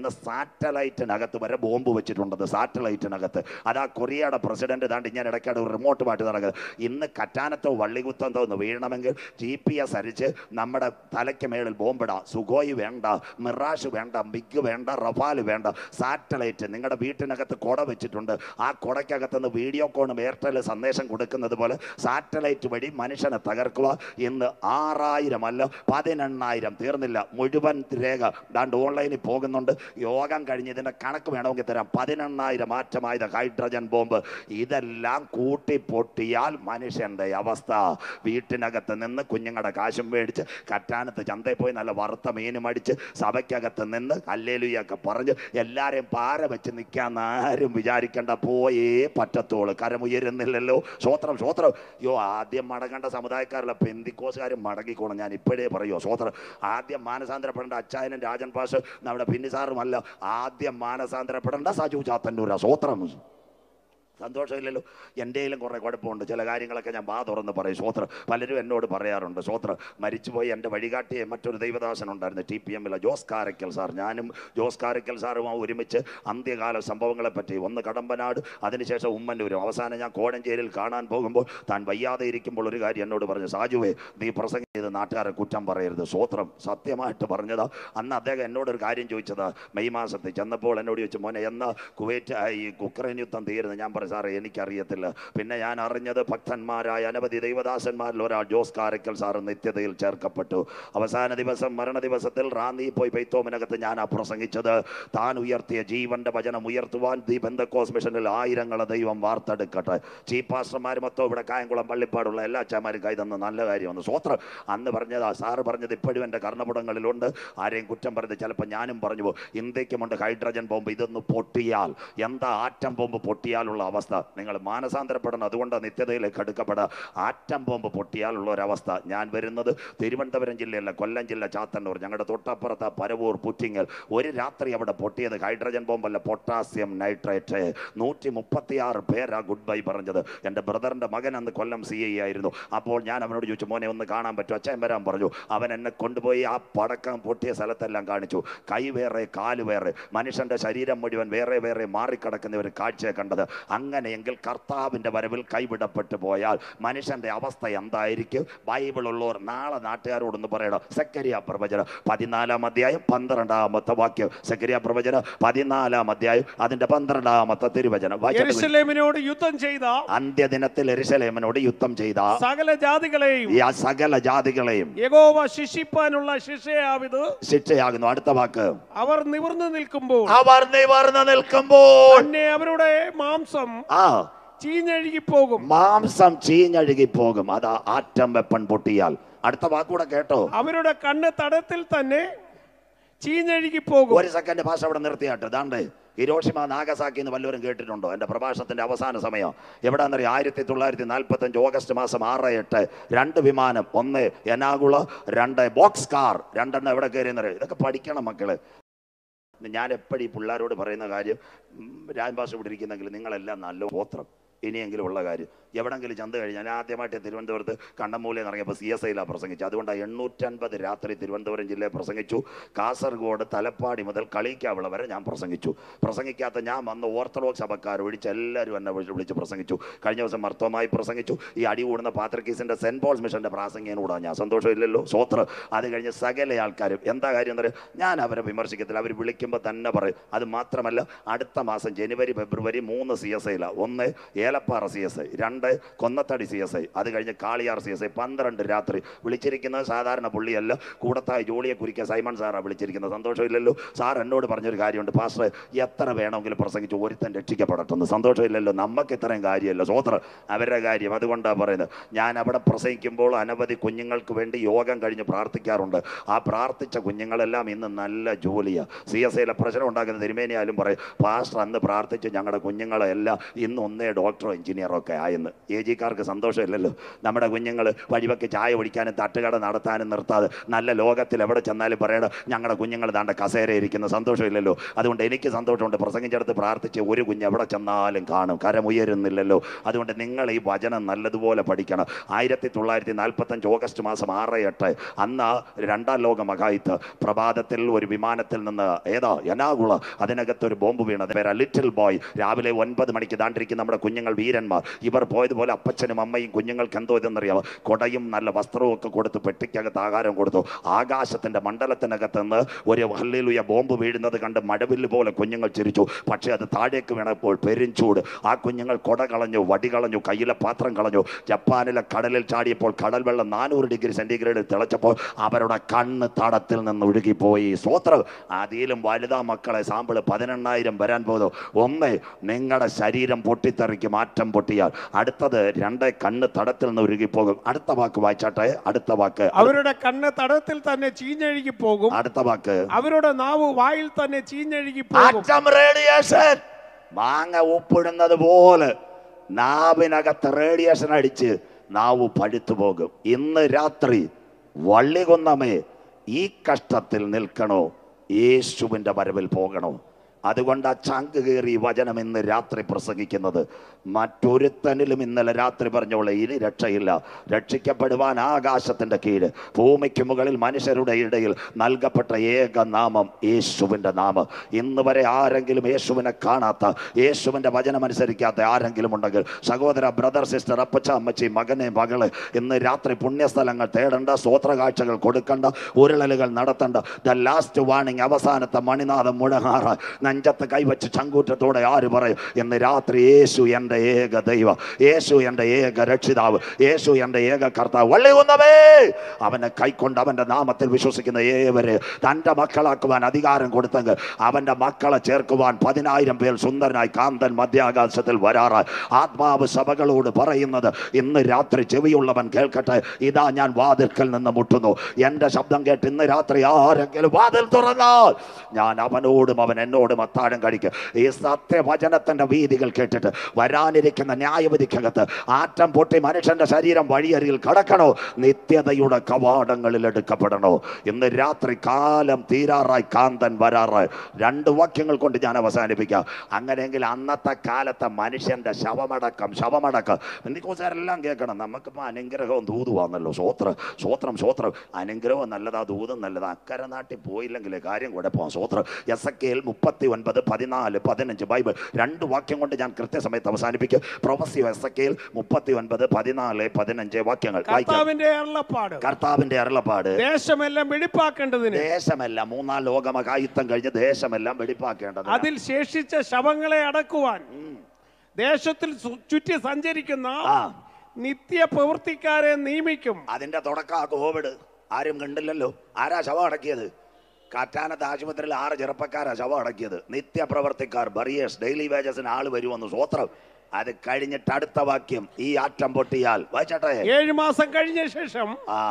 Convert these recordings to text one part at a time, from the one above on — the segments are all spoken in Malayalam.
ഇന്ന് സാറ്റലൈറ്റിനകത്ത് വരെ ബോംബ് വെച്ചിട്ടുണ്ടത് സാറ്റലൈറ്റിനകത്ത് അതാ കൊറിയയുടെ പ്രസിഡന്റ് ദാണ്ട് ഞാൻ ഇടയ്ക്കാട് ഒരു റിമോട്ട് മാറ്റി നടക്കുന്നത് ഇന്ന് കറ്റാനത്തോ വള്ളികുത്തന്തോ ഒന്ന് വീഴണമെങ്കിൽ ജി പി എസ് അരിച്ച് നമ്മുടെ തലയ്ക്ക് മേളിൽ ബോംബിടാം സുഖോയ് വേണ്ട മിറാഷ് വേണ്ട മിഗ് വേണ്ട റഫാൽ വേണ്ട സാറ്റലൈറ്റ് നിങ്ങളുടെ വീട്ടിനകത്ത് കുട വെച്ചിട്ടുണ്ട് ആ കുടയ്ക്കകത്ത് നിന്ന് വീഡിയോ കോണും എയർടെൽ സന്ദേശം കൊടുക്കുന്നത് പോലെ സാറ്റലൈറ്റ് വഴി മനുഷ്യനെ തകർക്കുക ഇന്ന് ആറായിരം അല്ല പതിനെണ്ണായിരം തീർന്നില്ല മുഴുവൻ രേഖ ദാണ്ട് ഓൺലൈനിൽ പോകുന്നുണ്ട് യോഗം കഴിഞ്ഞ് ഇതിന്റെ കണക്ക് വേണമെങ്കിൽ തരാം പതിനെണ്ണായിരം ആറ്റമായത് ഹൈഡ്രജൻ ബോംബ് ഇതെല്ലാം കൂട്ടി പൊട്ടിയാൽ മനുഷ്യന്റെ അവസ്ഥ വീട്ടിനകത്ത് നിന്ന് കുഞ്ഞുങ്ങളുടെ കാശും മേടിച്ച് കറ്റാനത്ത് ചന്തയിൽ പോയി നല്ല വറുത്ത മീനും അടിച്ച് സഭയ്ക്കകത്ത് നിന്ന് അല്ലേലുയൊക്കെ പറഞ്ഞ് എല്ലാരെയും പാര വെച്ച് നിൽക്കാൻ ആരും വിചാരിക്കേണ്ട പോയേ പറ്റത്തോളൂ കരമുയരുന്നില്ലല്ലോ സ്വോത്രം സ്വോത്രം യോ ആദ്യം മടങ്ങേണ്ട സമുദായക്കാരല്ല പെന്തിക്കോസുകാർ മടങ്ങിക്കോണം ഞാൻ ഇപ്പോഴേ പറയോ സ്വോത്രം ആദ്യം മാനസാന്തരപ്പെടേണ്ട അച്ചായനും രാജൻ പാഷ് നമ്മുടെ പിന്നിസാറുമല്ല ആദ്യം മാനസാന്തരപ്പെടേണ്ട സജു ചാത്തന്നൂരാ സ്വോത്രം സന്തോഷമില്ലല്ലോ എൻ്റെയിലും കുറേ കുഴപ്പമുണ്ട് ചില കാര്യങ്ങളൊക്കെ ഞാൻ വാ തുറന്ന് പറയും സ്വോത്ര പലരും എന്നോട് പറയാറുണ്ട് സ്വോത്ര മരിച്ചുപോയി എൻ്റെ വഴികാട്ടിയെ മറ്റൊരു ദൈവദാസൻ ഉണ്ടായിരുന്നു ടി പി എമ്മിലെ ജോസ് കാരക്കൽ സാർ ഞാനും ജോസ് കാരക്കൽ സാറുമായി ഒരുമിച്ച് അന്ത്യകാല സംഭവങ്ങളെ പറ്റി ഒന്ന് കടമ്പനാട് അതിനുശേഷം ഉമ്മന്നൂരും അവസാനം ഞാൻ കോഴഞ്ചേരിയിൽ കാണാൻ പോകുമ്പോൾ താൻ വയ്യാതെ ഇരിക്കുമ്പോൾ ഒരു കാര്യം എന്നോട് പറഞ്ഞു സാജുവേ നീ പ്രസംഗം ചെയ്ത് നാട്ടുകാരെ കുറ്റം പറയരുത് സ്വോത്രം സത്യമായിട്ട് പറഞ്ഞതാ അന്ന് അദ്ദേഹം എന്നോട് ഒരു കാര്യം ചോദിച്ചതാ മെയ് മാസത്തിൽ ചെന്നപ്പോൾ എന്നോട് ചോദിച്ചു മോനെ എന്നാ കുവൈറ്റ് ആ, ഈ ഉക്രൈൻ യുദ്ധം തീരുന്നു ഞാൻ പറഞ്ഞു സാറേ എനിക്കറിയത്തില്ല പിന്നെ ഞാൻ അറിഞ്ഞത് ഭക്തന്മാരായ അനവധി ദൈവദാസന്മാരിൽ ഒരാൾ ജോസ് കാരക്കൽ സാറ് നിത്യതയിൽ ചേർക്കപ്പെട്ടു അവസാന ദിവസം മരണ ദിവസത്തിൽ റാന്നി പോയി പൈത്തോമിനകത്ത് ഞാൻ ആ പ്രസംഗിച്ചത് താൻ ഉയർത്തിയ ജീവന്റെ വചനം ഉയർത്തുവാൻ ദീ ബന്ധക്കോസ് മിഷനിൽ ആയിരങ്ങളെ ദൈവം വാർത്തെടുക്കട്ടെ ചീഫ് പാസ്റ്റർമാർ മൊത്തം ഇവിടെ കായംകുളം പള്ളിപ്പാടുള്ള എല്ലാ അച്ഛന്മാരും കൈ തന്ന നല്ല കാര്യമാണ് സ്വോത്രം അന്ന് പറഞ്ഞതാ സാറ് പറഞ്ഞത് ഇപ്പോഴും എൻ്റെ കർണപുടങ്ങളിലുണ്ട് ആരെയും കുറ്റം പറഞ്ഞത് ചിലപ്പോൾ ഞാനും പറഞ്ഞു പോകും ഇന്ത്യക്കുമുണ്ട് ഹൈഡ്രജൻ ബോംബ് ഇതൊന്ന് പൊട്ടിയാൽ എന്താ ആറ്റം ബോംബ് പൊട്ടിയാലുള്ള അവസ്ഥ നിങ്ങൾ മാനസാന്തരപ്പെടണം അതുകൊണ്ട് നിത്യതയിലേക്ക് എടുക്കപ്പെടുക ആറ്റം ബോംബ് പൊട്ടിയാലുള്ള ഒരവസ്ഥ ഞാൻ വരുന്നത് തിരുവനന്തപുരം ജില്ലയല്ല കൊല്ലം ജില്ല ചാത്തന്നൂർ ഞങ്ങളുടെ തൊട്ടപ്പുറത്ത് പരവൂർ പുറ്റിങ്ങൽ ഒരു രാത്രി അവിടെ പൊട്ടിയത് ഹൈഡ്രജൻ ബോംബല്ല പൊട്ടാസ്യം നൈട്രേറ്റ് നൂറ്റി മുപ്പത്തിയാറ് പേരാ ഗുഡ് ബൈ പറഞ്ഞത് എൻ്റെ ബ്രദറിൻ്റെ മകൻ അന്ന് കൊല്ലം സി ഐ ആയിരുന്നു അപ്പോൾ ഞാൻ അവനോട് ചോദിച്ചു മോനെ ഒന്ന് കാണാൻ പറ്റുമോ അച്ഛൻ വരാൻ പറഞ്ഞു അവൻ എന്നെ കൊണ്ടുപോയി ആ പടക്കം പൊട്ടിയ സ്ഥലത്തെല്ലാം കാണിച്ചു കൈ വേറെ കാല് വേറെ മനുഷ്യന്റെ ശരീരം മുഴുവൻ വേറെ വേറെ മാറിക്കിടക്കുന്ന ഒരു കാഴ്ചയെ കണ്ടത് അങ്ങനെയെങ്കിൽ കർത്താവിൻ്റെ വരവിൽ കൈവിടപ്പെട്ടു പോയാൽ മനുഷ്യന്റെ അവസ്ഥ എന്തായിരിക്കും ബൈബിൾ ഉള്ളവർ നാളെ നാട്ടുകാരോടൊന്ന് പറയണം സെക്കരിയ പ്രവചനം പതിനാലാം അധ്യായം പന്ത്രണ്ടാമത്തെ വാക്യം സെക്കരിയ പ്രവചനം പതിനാലാം അധ്യായം അതിന്റെ പന്ത്രണ്ടാമത്തെ തിരുവചനം വായിച്ചിട്ട് വരൂ. യെരൂശലേമിനോട് യുദ്ധം ചെയ്ത അന്ത്യദിനത്തിൽ എരിശലേമനോട് യുദ്ധം ചെയ്ത സകല ജാതികളെയും ഈ ആ സകല ജാതികളെയും യഗോവ ശിക്ഷിപ്പാനുള്ള ശിക്ഷയാവിത് ശിക്ഷയാകുന്നു അടുത്ത വാക്ക് അവർ നിവർന്നു നിൽക്കുമ്പോൾ അവർ നിവർന്ന് നിൽക്കുമ്പോൾ തന്നെ അവരുടെ മാംസം ആ ചീഞ്ഞഴുകി പോകും മാംസം ചീഞ്ഞഴുകി പോകും അതാ ആറ്റം വെപ്പൺ പൊട്ടിയാൽ അടുത്ത വാക്കൂടെ കേട്ടോ അവരുടെ കണ്ണ് തടത്തിൽ തന്നെ ചീഞ്ഞഴുകി പോകും ഒരു സെക്കൻഡ് ഭാഷ അവിടെ നിർത്തിയാട്ട് ദാണ്ട് ഹിരോഷിമ നാഗസാക്കി എന്ന് വല്ലവരും കേട്ടിട്ടുണ്ടോ എൻ്റെ പ്രഭാഷണത്തിന്റെ അവസാന സമയം എവിടാന്നറിയാം ആയിരത്തി തൊള്ളായിരത്തി നാൽപ്പത്തഞ്ച് ഓഗസ്റ്റ് മാസം ആറ് എട്ട് രണ്ട് വിമാനം ഒന്ന് എനാകുള രണ്ട് ബോക്സ് കാർ രണ്ടെണ്ണം എവിടെ കയറിയെന്നറിയാം ഇതൊക്കെ പഠിക്കണം മക്കള് ഞാൻ എപ്പോഴും ഈ പിള്ളേരോട് പറയുന്ന കാര്യം രാജഭാഷ ഇവിടെ ഇരിക്കുന്നെങ്കിൽ നിങ്ങളെല്ലാം നല്ല ഗോത്രം ഇനിയെങ്കിലും ഉള്ള കാര്യം എവിടെങ്കിലും ചന്ത കഴിഞ്ഞാൽ ഞാൻ ആദ്യമായിട്ട് തിരുവനന്തപുരത്ത് കണ്ടമൂലയിൽ ഇറങ്ങിയപ്പോൾ സി എസ് ഐയിലാണ് പ്രസംഗിച്ചു അതുകൊണ്ട് എണ്ണൂറ്റൻപത് രാത്രി തിരുവനന്തപുരം ജില്ലയിൽ പ്രസംഗിച്ചു കാസർഗോഡ് തലപ്പാടി മുതൽ കളിക്കാവിള വരെ ഞാൻ പ്രസംഗിച്ചു പ്രസംഗിക്കാത്ത ഞാൻ വന്ന് ഓർത്തഡോക്സ് സഭക്കാർ ഒഴിച്ച് എല്ലാവരും എന്നെ വിളിച്ച് വിളിച്ച് പ്രസംഗിച്ചു കഴിഞ്ഞ ദിവസം മർത്തമായി പ്രസംഗിച്ചു ഈ അടി കൂടുന്ന പാത്രക്കീസിൻ്റെ സെൻറ്റ് പോൾസ് മിഷൻ്റെ പ്രാസംഗികനോടാണ് ഞാൻ സന്തോഷമില്ലല്ലോ സ്വോത്ര അത് കഴിഞ്ഞ് സകല ആൾക്കാരും എന്താ കാര്യം എന്ന് പറയുക ഞാൻ അവരെ വിമർശിക്കത്തില്ല അവർ വിളിക്കുമ്പോൾ തന്നെ പറയും അത് മാത്രമല്ല അടുത്ത മാസം ജനുവരി ഫെബ്രുവരി മൂന്ന് സി എസ് ഐയിലാണ് ഒന്ന് ഏലപ്പാറ സി എസ് ഐ രണ്ട് കൊന്നത്തടി സി എസ് ഐ അത് കഴിഞ്ഞ് കാളിയാർ സി എസ് ഐ പന്ത്രണ്ട് രാത്രി വിളിച്ചിരിക്കുന്നത് സാധാരണ പുള്ളിയല്ല കൂടത്തായി ജോളിയെ കുരിക്കുക സൈമൺ സാറാണ് വിളിച്ചിരിക്കുന്നത് സന്തോഷമില്ലല്ലോ സാർ എന്നോട് പറഞ്ഞൊരു കാര്യമുണ്ട് പാസ്റ്റർ എത്ര വേണമെങ്കിലും പ്രസംഗിച്ച് ഒരുത്തൻ രക്ഷിക്കപ്പെടട്ടെന്ന് സന്തോഷമില്ലല്ലോ നമുക്ക് ഇത്രയും കാര്യമല്ല സ്വോത്ര അവരുടെ കാര്യം അതുകൊണ്ടാണ് പറയുന്നത് ഞാൻ അവിടെ പ്രസംഗിക്കുമ്പോൾ അനവധി കുഞ്ഞുങ്ങൾക്ക് വേണ്ടി യോഗം കഴിഞ്ഞ് പ്രാർത്ഥിക്കാറുണ്ട് ആ പ്രാർത്ഥിച്ച കുഞ്ഞുങ്ങളെല്ലാം ഇന്ന് നല്ല ജോലിയാണ് സി എസ് ഐയിലെ പ്രശ്നം ഉണ്ടാക്കുന്ന തിരുമേനിയായാലും പറയും പാസ്റ്റർ അന്ന് പ്രാർത്ഥിച്ച് ഞങ്ങളുടെ കുഞ്ഞുങ്ങളെല്ലാം ഇന്ന് ഒന്നേ ഡോക്ടറോ എഞ്ചിനീയറോ ഒക്കെ ആയെന്ന് എന്ന് എ ജിക്കാർക്ക് സന്തോഷമില്ലല്ലോ നമ്മുടെ കുഞ്ഞുങ്ങൾ വഴിവെക്ക് ചായ കുടിക്കാനും തട്ടുകട നടത്താനും നിർത്താതെ നല്ല ലോകത്തിൽ എവിടെ ചെന്നാലും പറയണം ഞങ്ങളുടെ കുഞ്ഞുങ്ങൾ താണ്ട കസേര ഇരിക്കുന്ന സന്തോഷമില്ലല്ലോ അതുകൊണ്ട് എനിക്ക് സന്തോഷമുണ്ട് പ്രസംഗിച്ചെടുത്ത് പ്രാർത്ഥിച്ച് ഒരു കുഞ്ഞ് എവിടെ ചെന്നാലും കാണും കരമുയരുന്നില്ലല്ലോ അതുകൊണ്ട് നിങ്ങൾ ഈ വചനം നല്ലതുപോലെ പഠിക്കണം ആയിരത്തി തൊള്ളായിരത്തി നാൽപ്പത്തഞ്ച് ഓഗസ്റ്റ് മാസം ആറ് എട്ട് അന്ന് രണ്ടാം ലോക മഹായുദ്ധ പ്രഭാതത്തിൽ ഒരു വിമാനത്തിൽ നിന്ന് ഏതാ എനാകുള അതിനകത്ത് ഒരു ബോംബ് വീണത് പേര് ലിറ്റിൽ ബോയ് രാവിലെ ഒൻപത് മണിക്ക് ദാണ്ടിരിക്കുന്ന നമ്മുടെ കുഞ്ഞുങ്ങൾ വീരന്മാർ ഇവർ പോയതുപോലെ അപ്പച്ചനും അമ്മയും കുഞ്ഞുങ്ങൾക്ക് എന്തോ ഇതെന്നറിയാമോ കൊടയും നല്ല വസ്ത്രവും ഒക്കെ കൊടുത്ത് പെട്ടിക്കകത്ത് ആഹാരം കൊടുത്തു ആകാശത്തിന്റെ മണ്ഡലത്തിനകത്ത് നിന്ന് ഒരു ഹല്ലേലൂയ ബോംബ് വീഴുന്നത് കണ്ട് മഴവില്ല് പോലെ കുഞ്ഞുങ്ങൾ ചിരിച്ചു പക്ഷേ അത് താഴേക്ക് വീണപ്പോൾ പെരുംചൂട് ആ കുഞ്ഞുങ്ങൾ കൊട കളഞ്ഞു വടി കളഞ്ഞു കയ്യിലെ പാത്രം കളഞ്ഞു ജപ്പാനിലെ കടലിൽ ചാടിയപ്പോൾ കടൽ വെള്ളം നാനൂറ് ഡിഗ്രി സെന്റിഗ്രേഡിൽ തിളച്ചപ്പോൾ അവരുടെ കണ്ണ് തടത്തിൽ നിന്ന് ഒഴുകിപ്പോയി സ്വോത്രം അതിലും വലുതാ മക്കളെ സാമ്പിള് പതിനെണ്ണായിരം വരാൻ പോകുന്നു ഒന്ന് നിങ്ങളുടെ ശരീരം പൊട്ടിത്തെറിക്ക് മാറ്റം പൊട്ടിയാൽ അടുത്തത് രണ്ട് കണ്ണ് തടത്തിൽ നിന്ന് ഒഴുകിപ്പോകും അടുത്ത വാക്ക് വായിച്ചാട്ടെ അടുത്ത വാക്ക് അവരുടെ കണ്ണ് തടത്തിൽ തന്നെ ചീഞ്ഞഴുകി പോകും അടുത്ത വാക്ക് അവരുടെ നാവ് വായിൽ തന്നെ ചീഞ്ഞഴുകി പോകും ആറ്റം റേഡിയേഷൻ മാങ്ങ ഉപ്പിടുന്നത് പോലെ നാവിനകത്ത് റേഡിയേഷൻ അടിച്ച് നാവ് പഴുത്തു പോകും ഇന്ന് രാത്രി വള്ളികുന്നമേ ഈ കഷ്ടത്തിൽ നിൽക്കണോ യേശുവിൻ്റെ വരവിൽ പോകണോ അതുകൊണ്ട് ആ ചങ്ക് കയറി ഈ വചനം ഇന്ന് രാത്രി പ്രസംഗിക്കുന്നത് മറ്റൊരുത്തനിലും ഇന്നലെ രാത്രി പറഞ്ഞോളെ ഇനി രക്ഷയില്ല രക്ഷിക്കപ്പെടുവാൻ ആകാശത്തിന്റെ കീഴ് ഭൂമിക്ക് മുകളിൽ മനുഷ്യരുടെ ഇടയിൽ നൽകപ്പെട്ട ഏക നാമം യേശുവിൻ്റെ നാമം ഇന്ന് വരെ ആരെങ്കിലും യേശുവിനെ കാണാത്ത യേശുവിൻ്റെ വചനം അനുസരിക്കാത്ത ആരെങ്കിലും ഉണ്ടെങ്കിൽ സഹോദര ബ്രദർ സിസ്റ്റർ അപ്പച്ച അമ്മച്ചി മകനെ മകള് ഇന്ന് രാത്രി പുണ്യസ്ഥലങ്ങൾ തേടണ്ട സ്വോത്രകാഴ്ചകൾ കൊടുക്കണ്ട ഉരുളലുകൾ നടത്തണ്ട ദ ലാസ്റ്റ് വാണിംഗ് അവസാനത്തെ മണിനാഥം മുഴങ്ങാറ് നെഞ്ചത്ത് കൈവച്ച് ചങ്കൂറ്റത്തോടെ ആര് പറയും ഇന്ന് രാത്രി യേശു എൻ്റെ ഏക ദൈവം യേശു എൻ്റെ ഏക രക്ഷിതാവ് യേശു എൻ്റെ ഏക കർത്താവ് വള്ളിയുന്നവേ അവനെ കൈക്കൊണ്ട് അവൻ്റെ നാമത്തിൽ വിശ്വസിക്കുന്ന ഏവരെ തൻ്റെ മക്കളാക്കുവാൻ അധികാരം കൊടുത്തെങ്കിൽ അവൻ്റെ മക്കളെ ചേർക്കുവാൻ പതിനായിരം പേർ സുന്ദരനായി കാന്തൻ മധ്യാകാശത്തിൽ വരാറായി ആത്മാവ് സഭകളോട് പറയുന്നത് ഇന്ന് രാത്രി ചെവിയുള്ളവൻ കേൾക്കട്ടെ ഇതാ ഞാൻ വാതിൽക്കൽ നിന്ന് മുട്ടുന്നു എൻ്റെ ശബ്ദം കേട്ട് ഇന്ന് രാത്രി ആരെങ്കിലും വാതിൽ തുറന്നാൽ ഞാൻ അവനോടും അവൻ എന്നോടും അത്താഴം കഴിക്കും ഈ സത്യവചനത്തിന്റെ വീതികൾ കേട്ടിട്ട് വരാനിരിക്കുന്ന ന്യായവിധിക്കകത്ത് ആറ്റം പൊട്ടി മനുഷ്യന്റെ ശരീരം വഴിയരികിൽ കടക്കണോ നിത്യതയുടെ കവാടങ്ങളിൽ എടുക്കപ്പെടണോ ഇന്ന് രാത്രി കാലം തീരാറായി കാന്തൻ വരാറായി രണ്ട് വാക്യങ്ങൾ കൊണ്ട് ഞാൻ അവസാനിപ്പിക്കാം അങ്ങനെയെങ്കിൽ അന്നത്തെ കാലത്തെ മനുഷ്യന്റെ ശവമടക്കം ശവമടക്കം എന്തിക്കോസാരെല്ലാം കേൾക്കണം നമുക്കിപ്പോൾ അനുഗ്രഹവും ദൂതുവാന്നല്ലോ സ്വോത്രം സ്വോത്രം സ്വോത്രം അനുഗ്രഹവും നല്ലതാ ദൂതും നല്ലതാ അക്കരെ നാട്ടിൽ പോയില്ലെങ്കിൽ കാര്യം കുഴപ്പമാണ് സ്വോത്രം എസ് എ കെയിൽ മുപ്പത്തി ഒൻപത് പതിനാല് പതിനഞ്ച് ബൈബിൾ രണ്ട് വാക്യം കൊണ്ട് ഞാൻ കൃത്യസമയത്ത് അവസാനിപ്പിക്കും പ്രൊഫസി എസ് എ കെയിൽ മുപ്പത്തി ഒൻപത് പതിനാല് പതിനഞ്ച് വാക്യങ്ങൾ വായിക്കാം കർത്താവിന്റെ അരുളപ്പാട് കർത്താവിന്റെ അരുളപ്പാട് ദേശമെല്ലാം വെടിപ്പാക്കേണ്ടതിന് ദേശമെല്ലാം മൂന്നാം ലോകമഹായുദ്ധം കഴിഞ്ഞ് ദേശമെല്ലാം വെടിപ്പാക്കേണ്ടത് അതിൽ ശേഷിച്ച ശവങ്ങളെ അടക്കുവാൻ ദേശത്തിൽ സു- ചുറ്റി സഞ്ചരിക്കുന്ന ആ നിത്യ പ്രവൃത്തിക്കാരെ നിയമിക്കും അതിന്റെ തുടക്കം കോവിഡ് ആരും കണ്ടില്ലല്ലോ ആരാ ശവം അടക്കിയത് കാറ്റാനത്ത് ആശുപത്രിയിൽ ആറ് ചെറുപ്പക്കാരാ ശവം അടക്കിയത് നിത്യപ്രവർത്തിക്കാർ ബറിയേഴ്സ് ഡെയിലി വേജസിന് ആള് വരുമെന്ന് സ്വോത്രം അത് കഴിഞ്ഞിട്ട് അടുത്ത വാക്യം ഈ ആറ്റം പൊട്ടിയാൽ വായിച്ചട്ടെ ഏഴു മാസം കഴിഞ്ഞ ശേഷം ആ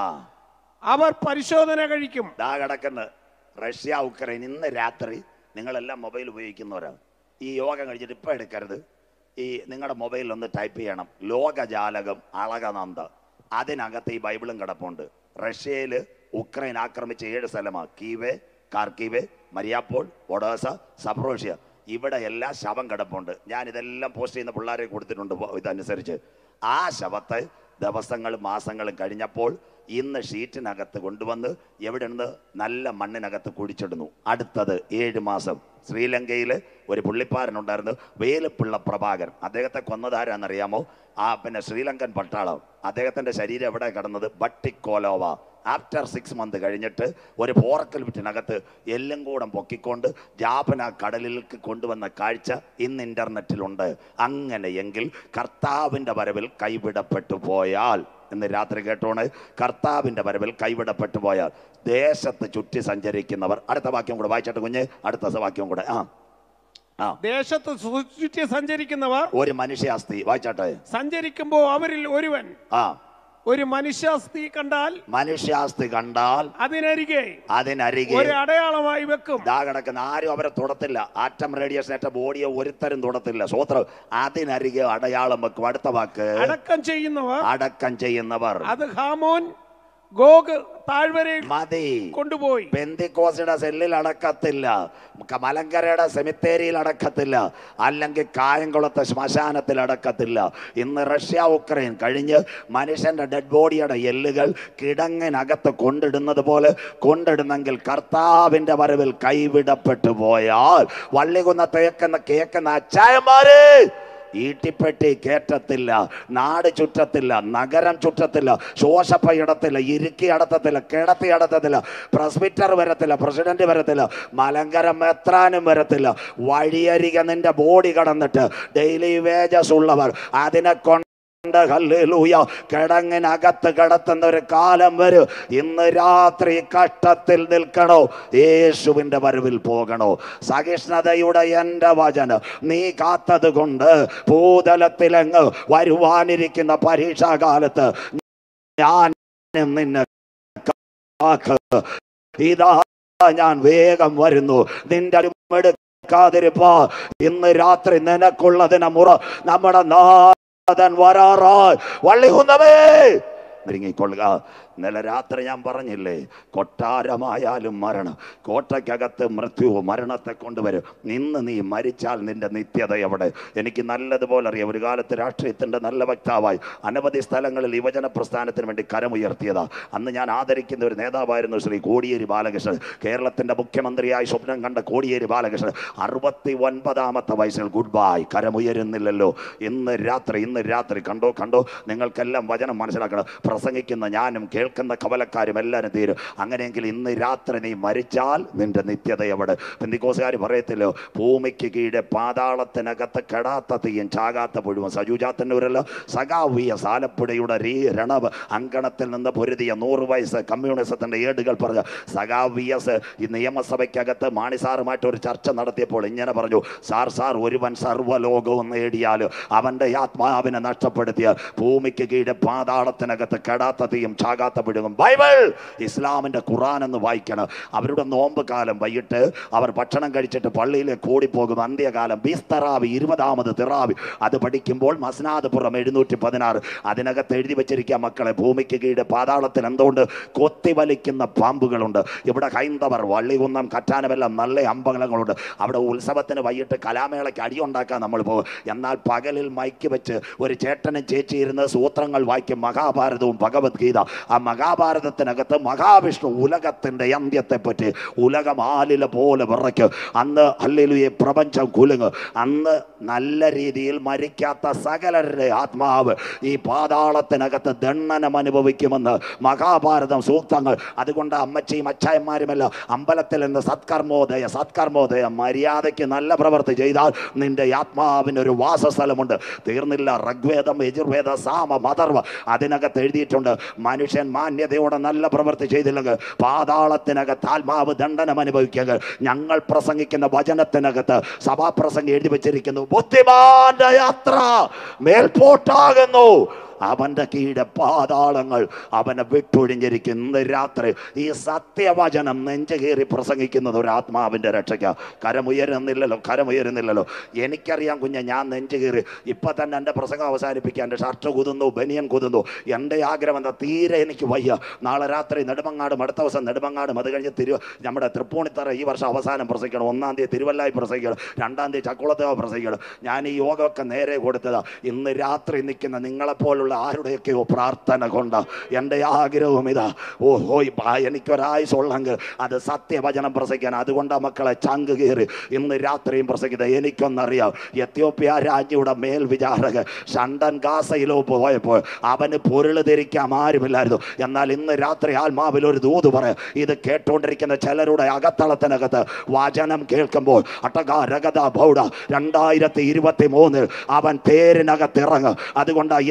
അവർ പരിശോധന കഴിക്കും ദാ കിടക്കുന്ന റഷ്യ ഉക്രൈൻ ഇന്ന് രാത്രി നിങ്ങളെല്ലാം മൊബൈൽ ഉപയോഗിക്കുന്നവരാണ് ഈ യോഗം കഴിഞ്ഞിട്ട് ഇപ്പം എടുക്കരുത് ഈ നിങ്ങളുടെ മൊബൈലിൽ ഒന്ന് ടൈപ്പ് ചെയ്യണം ലോകജാലകം അളകനന്ദ അതിനകത്ത് ഈ ബൈബിളും കിടപ്പുണ്ട് റഷ്യയിൽ ഉക്രൈൻ ആക്രമിച്ച ഏഴ് സ്ഥലമാണ് കീവെ കാർക്കീവെ മരിയാപ്പോൾ ഒഡേസ സപ്രോഷ്യ ഇവിടെ എല്ലാം ശവം കിടപ്പുണ്ട് ഞാൻ ഇതെല്ലാം പോസ്റ്റ് ചെയ്യുന്ന പിള്ളേരെ കൊടുത്തിട്ടുണ്ട് ഇപ്പൊ ഇതനുസരിച്ച് ആ ശവത്തെ ദിവസങ്ങളും മാസങ്ങളും കഴിഞ്ഞപ്പോൾ ഇന്ന് ഷീറ്റിനകത്ത് കൊണ്ടുവന്ന് എവിടെ നിന്ന് നല്ല മണ്ണിനകത്ത് കുഴിച്ചിടുന്നു അടുത്തത് ഏഴ് മാസം ശ്രീലങ്കയിൽ ഒരു പുള്ളിപ്പാരനുണ്ടായിരുന്നു വേലുപ്പിള്ള പ്രഭാകരൻ അദ്ദേഹത്തെ കൊന്നതാരാന്നറിയാമോ ആ പിന്നെ ശ്രീലങ്കൻ പട്ടാളം അദ്ദേഹത്തിന്റെ ശരീരം എവിടെ കിടന്നത് ബട്ടിക്കോലോവ ആഫ്റ്റർ സിക്സ് മന്ത് കഴിഞ്ഞിട്ട് ഒരു പോറക്കൽ വിറ്റിനകത്ത് എല്ലും കൂടം പൊക്കിക്കൊണ്ട് ജാപന കടലിലേക്ക് കൊണ്ടുവന്ന കാഴ്ച ഇന്ന് ഇന്റർനെറ്റിലുണ്ട് അങ്ങനെയെങ്കിൽ കർത്താവിൻ്റെ വരവിൽ കൈവിടപ്പെട്ടു പോയാൽ ഇന്ന് രാത്രി കേട്ടോണ് കർത്താവിൻ്റെ വരവിൽ കൈവിടപ്പെട്ടു പോയാൽ ദേശത്ത് ചുറ്റി സഞ്ചരിക്കുന്നവർ അടുത്ത വാക്യം കൂടെ വായിച്ചിട്ട് കുഞ്ഞ് അടുത്ത വാക്യം കൂടെ ആ ആ ദേശത്ത് സു- ചുറ്റി സഞ്ചരിക്കുന്നവർ ഒരു മനുഷ്യാസ്തി വായിച്ചാട്ടെ സഞ്ചരിക്കുമ്പോൾ അവരിൽ ഒരുവൻ ആ ഒരു മനുഷ്യാസ്തി കണ്ടാൽ മനുഷ്യാസ്തി കണ്ടാൽ അതിനരികെ അതിനരികെ ഒരു അടയാളമായി വെക്കും ദാ കിടക്കുന്ന ആരും അവരെ തൊടത്തില്ല ആറ്റം റേഡിയേഷൻ ഏറ്റ ബോഡിയെ ഒരുത്തരും തൊടത്തില്ല സ്വത്രം അതിനരികെ അടയാളം വെക്കും അടുത്ത വാക്ക് അടക്കം ചെയ്യുന്നവർ അടക്കം ചെയ്യുന്നവർ അത് ഹാമോൻ ഗോഗ് താഴ്വരയിൽ മതി കൊണ്ടുപോയി പെന്തിക്കോസിയുടെ സെല്ലിൽ അടക്കത്തില്ല ക- മലങ്കരയുടെ സെമിത്തേരിയിൽ അടക്കത്തില്ല അല്ലെങ്കിൽ കായംകുളത്തെ ശ്മശാനത്തിൽ അടക്കത്തില്ല ഇന്ന് റഷ്യ ഉക്രൈൻ കഴിഞ്ഞ് മനുഷ്യന്റെ ഡെഡ് ബോഡിയുടെ എല്ലുകൾ കിടങ്ങിനകത്ത് കൊണ്ടിടുന്നത് പോലെ കൊണ്ടിടുന്നെങ്കിൽ കർത്താവിന്റെ വരവിൽ കൈവിടപ്പെട്ടു പോയാൽ വള്ളികുന്ന തേക്കുന്ന കേക്കുന്ന അച്ചായന്മാര് ഈട്ടിപ്പെട്ടി കേറ്റത്തില്ല നാട് ചുറ്റത്തില്ല നഗരം ചുറ്റത്തില്ല ശോശപ്പ ഇടത്തില്ല ഇറുക്കി അടത്തത്തില്ല കിടത്തി അടത്തത്തില്ല പ്രസ്ബിറ്റർ വരത്തില്ല പ്രസിഡന്റ് വരത്തില്ല മലങ്കരം എത്രാനും വരത്തില്ല വഴിയരികെ നിന്റെ ബോഡി കടന്നിട്ട് ഡെയിലി വേജസ് ഉള്ളവർ അതിനെ കൊണ്ട് ഹല്ലേലൂയ കിടങ്ങിനകത്ത് കിടത്തുന്ന ഒരു കാലം വരും ഇന്ന് രാത്രി കഷ്ടത്തിൽ നിൽക്കണോ യേശുവിന്റെ വരവിൽ പോകണോ സഹിഷ്ണുതയുടെ എൻ്റെ വചനം നീ കാത്തത് കൊണ്ട് ഭൂതലത്തിലങ്ങ് വരുവാനിരിക്കുന്ന പരീക്ഷാകാലത്ത് ഞാൻ നിന്നെ കാക്ക് ഇതാ ഞാൻ വേഗം വരുന്നു നിന്റെ അടുമെടുക്കാതിരിപ്പാ ഇന്ന് രാത്രി നിനക്കുള്ളതിനെ മുറ നമ്മുടെ നാഥൻ വരാറായി വള്ളികുന്നവേ ഒരുങ്ങിക്കൊള്ളുക ഇന്നലെ രാത്രി ഞാൻ പറഞ്ഞില്ലേ കൊട്ടാരമായാലും മരണം കോട്ടയ്ക്കകത്ത് മൃത്യു മരണത്തെ കൊണ്ടുവരും നിന്ന് നീ മരിച്ചാൽ നിന്റെ നിത്യത എവിടെ എനിക്ക് നല്ലതുപോലെ അറിയാം ഒരു കാലത്ത് രാഷ്ട്രീയത്തിൻ്റെ നല്ല വക്താവായി അനവധി സ്ഥലങ്ങളിൽ യുവജന പ്രസ്ഥാനത്തിന് വേണ്ടി കരമുയർത്തിയതാ അന്ന് ഞാൻ ആദരിക്കുന്ന ഒരു നേതാവായിരുന്നു ശ്രീ കോടിയേരി ബാലകൃഷ്ണൻ കേരളത്തിൻ്റെ മുഖ്യമന്ത്രിയായി സ്വപ്നം കണ്ട കോടിയേരി ബാലകൃഷ്ണൻ അറുപത്തി ഒൻപതാമത്തെ വയസ്സിൽ ഗുഡ് ബൈ കരമുയരുന്നില്ലല്ലോ ഇന്ന് രാത്രി ഇന്ന് രാത്രി കണ്ടോ കണ്ടോ നിങ്ങൾക്കെല്ലാം വചനം മനസ്സിലാക്കണം പ്രസംഗിക്കുന്ന ഞാനും കേൾക്കുന്ന കവലക്കാരും എല്ലാവരും തീരും അങ്ങനെയെങ്കിൽ ഇന്ന് രാത്രി നീ മരിച്ചാൽ നിന്റെ നിത്യത എവിടെ പെന്തിക്കോസുകാർ പറയത്തില്ലോ ഭൂമിക്ക് കീഴെ പാതാളത്തിനകത്ത് കെടാത്ത തീയും ചാകാത്ത പുഴുവും സജുജാത്തന്നൂരല്ല സഖാവിയ സാലപ്പുഴയുടെ രീ രണവ് അങ്കണത്തിൽ നിന്ന് പൊരുതിയ നൂറ് വയസ്സ് കമ്മ്യൂണിസത്തിന്റെ ഏടുകൾ പറഞ്ഞ സഖാവിയസ് ഈ നിയമസഭയ്ക്കകത്ത് മാണിസാറുമായിട്ട് ഒരു ചർച്ച നടത്തിയപ്പോൾ ഇങ്ങനെ പറഞ്ഞു സാർ സാർ ഒരുവൻ സർവ്വലോകവും നേടിയാൽ അവന്റെ ആത്മാവിനെ നഷ്ടപ്പെടുത്തിയ ഭൂമിക്ക് കീഴെ പാതാളത്തിനകത്ത് കെടാത്ത തീയും ചാകാത്ത പിടുങ്ങും ബൈബിൾ ഇസ്ലാമിന്റെ ഖുറാൻ എന്ന് വായിക്കണം അവരുടെ നോമ്പ് കാലം വൈകിട്ട് അവർ ഭക്ഷണം കഴിച്ചിട്ട് പള്ളിയിലേക്ക് ഓടിപ്പോകും അന്ത്യകാലം ബീസ്തറാവി ഇരുപതാമത് തിറാവി അത് പഠിക്കുമ്പോൾ മസ്നാദ് പുറം എഴുന്നൂറ്റി പതിനാറ് അതിനകത്ത് എഴുതി വെച്ചിരിക്കുക മക്കളെ ഭൂമിക്ക് കീഴെ പാതാളത്തിൽ എന്തുകൊണ്ട് കൊത്തിവലിക്കുന്ന പാമ്പുകളുണ്ട് ഇവിടെ ഹൈന്ദവർ വള്ളികുന്നം കറ്റാനമെല്ലാം നല്ല അമ്പലങ്ങളുണ്ട് അവിടെ ഉത്സവത്തിന് വൈകിട്ട് കലാമേളയ്ക്ക് അടിയുണ്ടാക്കാൻ നമ്മൾ പോകും എന്നാൽ പകലിൽ മൈക്ക് വെച്ച് ഒരു ചേട്ടനും ചേച്ചി ഇരുന്ന് സൂത്രങ്ങൾ വായിക്കും മഹാഭാരതവും ഭഗവത്ഗീത ആ മഹാഭാരതത്തിനകത്ത് മഹാവിഷ്ണു ഉലകത്തിന്റെ അന്ത്യത്തെ പറ്റി ഉലകം ആലില പോലെ വിറയ്ക്കും അന്ന് അല്ലെലുയെ പ്രപഞ്ചം കുലുങ്ങ് അന്ന് നല്ല രീതിയിൽ മരിക്കാത്ത സകലരുടെ ആത്മാവ് ഈ പാതാളത്തിനകത്ത് ദണ്ഡനം അനുഭവിക്കുമെന്ന് മഹാഭാരതം സൂക്തങ്ങൾ അതുകൊണ്ട് അമ്മച്ചിയും അച്ചായന്മാരുമല്ല അമ്പലത്തിൽ നിന്ന് സത്കർമ്മോദയ സത്കർമ്മോദയ മര്യാദയ്ക്ക് നല്ല പ്രവൃത്തി ചെയ്താൽ നിന്റെ ആത്മാവിന് ഒരു വാസസ്ഥലമുണ്ട് തീർന്നില്ല ഋഗ്വേദം യജുർവേദ സാമ മതർവ അതിനകത്ത് എഴുതിയിട്ടുണ്ട് മനുഷ്യൻ മാന്യതയോടെ നല്ല പ്രവൃത്തി ചെയ്തില്ലെങ്കിൽ പാതാളത്തിനകത്ത് ആത്മാവ് ദണ്ഡനം അനുഭവിക്കുക ഞങ്ങൾ പ്രസംഗിക്കുന്ന വചനത്തിനകത്ത് സഭാപ്രസംഗം എഴുതി വെച്ചിരിക്കുന്നു ബുദ്ധിമാന്റെ യാത്ര മേൽപോട്ടാകുന്നു അവന്റെ കീഴെ പാതാളങ്ങൾ അവനെ വിട്ടൊഴിഞ്ഞിരിക്കും ഇന്ന് രാത്രി ഈ സത്യവചനം നെഞ്ചു കയറി പ്രസംഗിക്കുന്നത് ഒരു ആത്മാവിന്റെ രക്ഷയ്ക്ക കരമുയരുന്നില്ലല്ലോ കരമുയരുന്നില്ലല്ലോ എനിക്കറിയാം കുഞ്ഞെ ഞാൻ നെഞ്ചു കയറി ഇപ്പൊ തന്നെ എൻ്റെ പ്രസംഗം അവസാനിപ്പിക്കാൻ എൻ്റെ ഷർട്ട് കുതുന്നു ബനിയൻ കുതുന്നു എൻ്റെ ആഗ്രഹം എന്താ തീരെ എനിക്ക് വയ്യ നാളെ രാത്രി നെടുമങ്ങാടും അടുത്ത ദിവസം നെടുമങ്ങാടും അത് കഴിഞ്ഞ് തിരു നമ്മുടെ തൃപ്പൂണിത്തറ ഈ വർഷം അവസാനം പ്രസംഗിക്കണം ഒന്നാം തീയതി തിരുവല്ലായി പ്രസംഗിക്കണം രണ്ടാം തീയതി ചക്കുളത്തേവ പ്രസംഗിക്കണം ഞാൻ ഈ യോഗമൊക്കെ നേരെ കൊടുത്തതാ ഇന്ന് രാത്രി നിൽക്കുന്ന നിങ്ങളെപ്പോലുള്ള ആരുടെയൊക്കെയോ പ്രാർത്ഥന കൊണ്ട് എൻ്റെ ആഗ്രഹവും ഇതാ ഓ ഹോയ് ബാ, എനിക്കൊരായുസുള്ളെങ്കിൽ അത് സത്യവചനം പ്രസംഗിക്കാൻ അതുകൊണ്ടാ മക്കളെ ചങ്ക് കയറി ഇന്ന് രാത്രിയും പ്രസംഗിക്കുന്നത് എനിക്കൊന്നറിയാം എത്യോപ്യ രാജ്യയുടെ മേൽ വിചാരകൻ ഷണ്ടൻ ഗാസയിലോ പോയപ്പോൾ അവന് പൊരുള് ധരിക്കാൻ ആരുമില്ലായിരുന്നു എന്നാൽ ഇന്ന് രാത്രി ആത്മാവിൽ ഒരു ദൂത് പറയാം ഇത് കേട്ടുകൊണ്ടിരിക്കുന്ന ചിലരുടെ അകത്തളത്തിനകത്ത് വചനം കേൾക്കുമ്പോൾ അട്ടകാരകത ബൗഡ രണ്ടായിരത്തി ഇരുപത്തി മൂന്നിൽ അവൻ പേരിനകത്ത് ഇറങ്ങും അതുകൊണ്ട് ഇന്ന് രാത്രി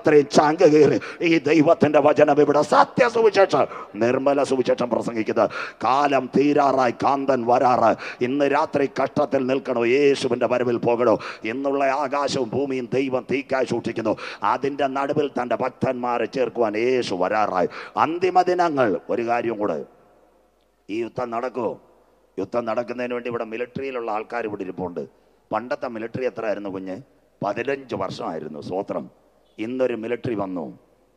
രാത്രി ചാങ്ക കയറി ഈ ദൈവത്തിന്റെ വചനം ഇവിടെ സത്യ സുവിശേഷം നിർമ്മല സുവിശേഷം പ്രസംഗിക്കുന്നത് കാലം തീരാറായി കാന്തൻ വരാറ് ഇന്ന് രാത്രി കഷ്ടത്തിൽ നിൽക്കണോ യേശുവിന്റെ വരവിൽ പോകണോ എന്നുള്ള ആകാശവും ഭൂമിയും ദൈവം തീക്കായി സൂക്ഷിക്കുന്നു അതിന്റെ നടുവിൽ തന്റെ ഭക്തന്മാരെ ചേർക്കുവാൻ യേശു വരാറായി അന്തിമ ദിനങ്ങൾ ഒരു കാര്യം കൂടെ ഈ യുദ്ധം നടക്കുമോ യുദ്ധം നടക്കുന്നതിന് വേണ്ടി ഇവിടെ മിലിറ്ററിയിലുള്ള ആൾക്കാർ ഇവിടെ ഇരിപ്പുണ്ട് പണ്ടത്തെ മിലിറ്ററി എത്ര ആയിരുന്നു കുഞ്ഞ് പതിനഞ്ച് വർഷമായിരുന്നു സ്വോത്രം ഇന്നൊരു മിലിറ്ററി വന്നു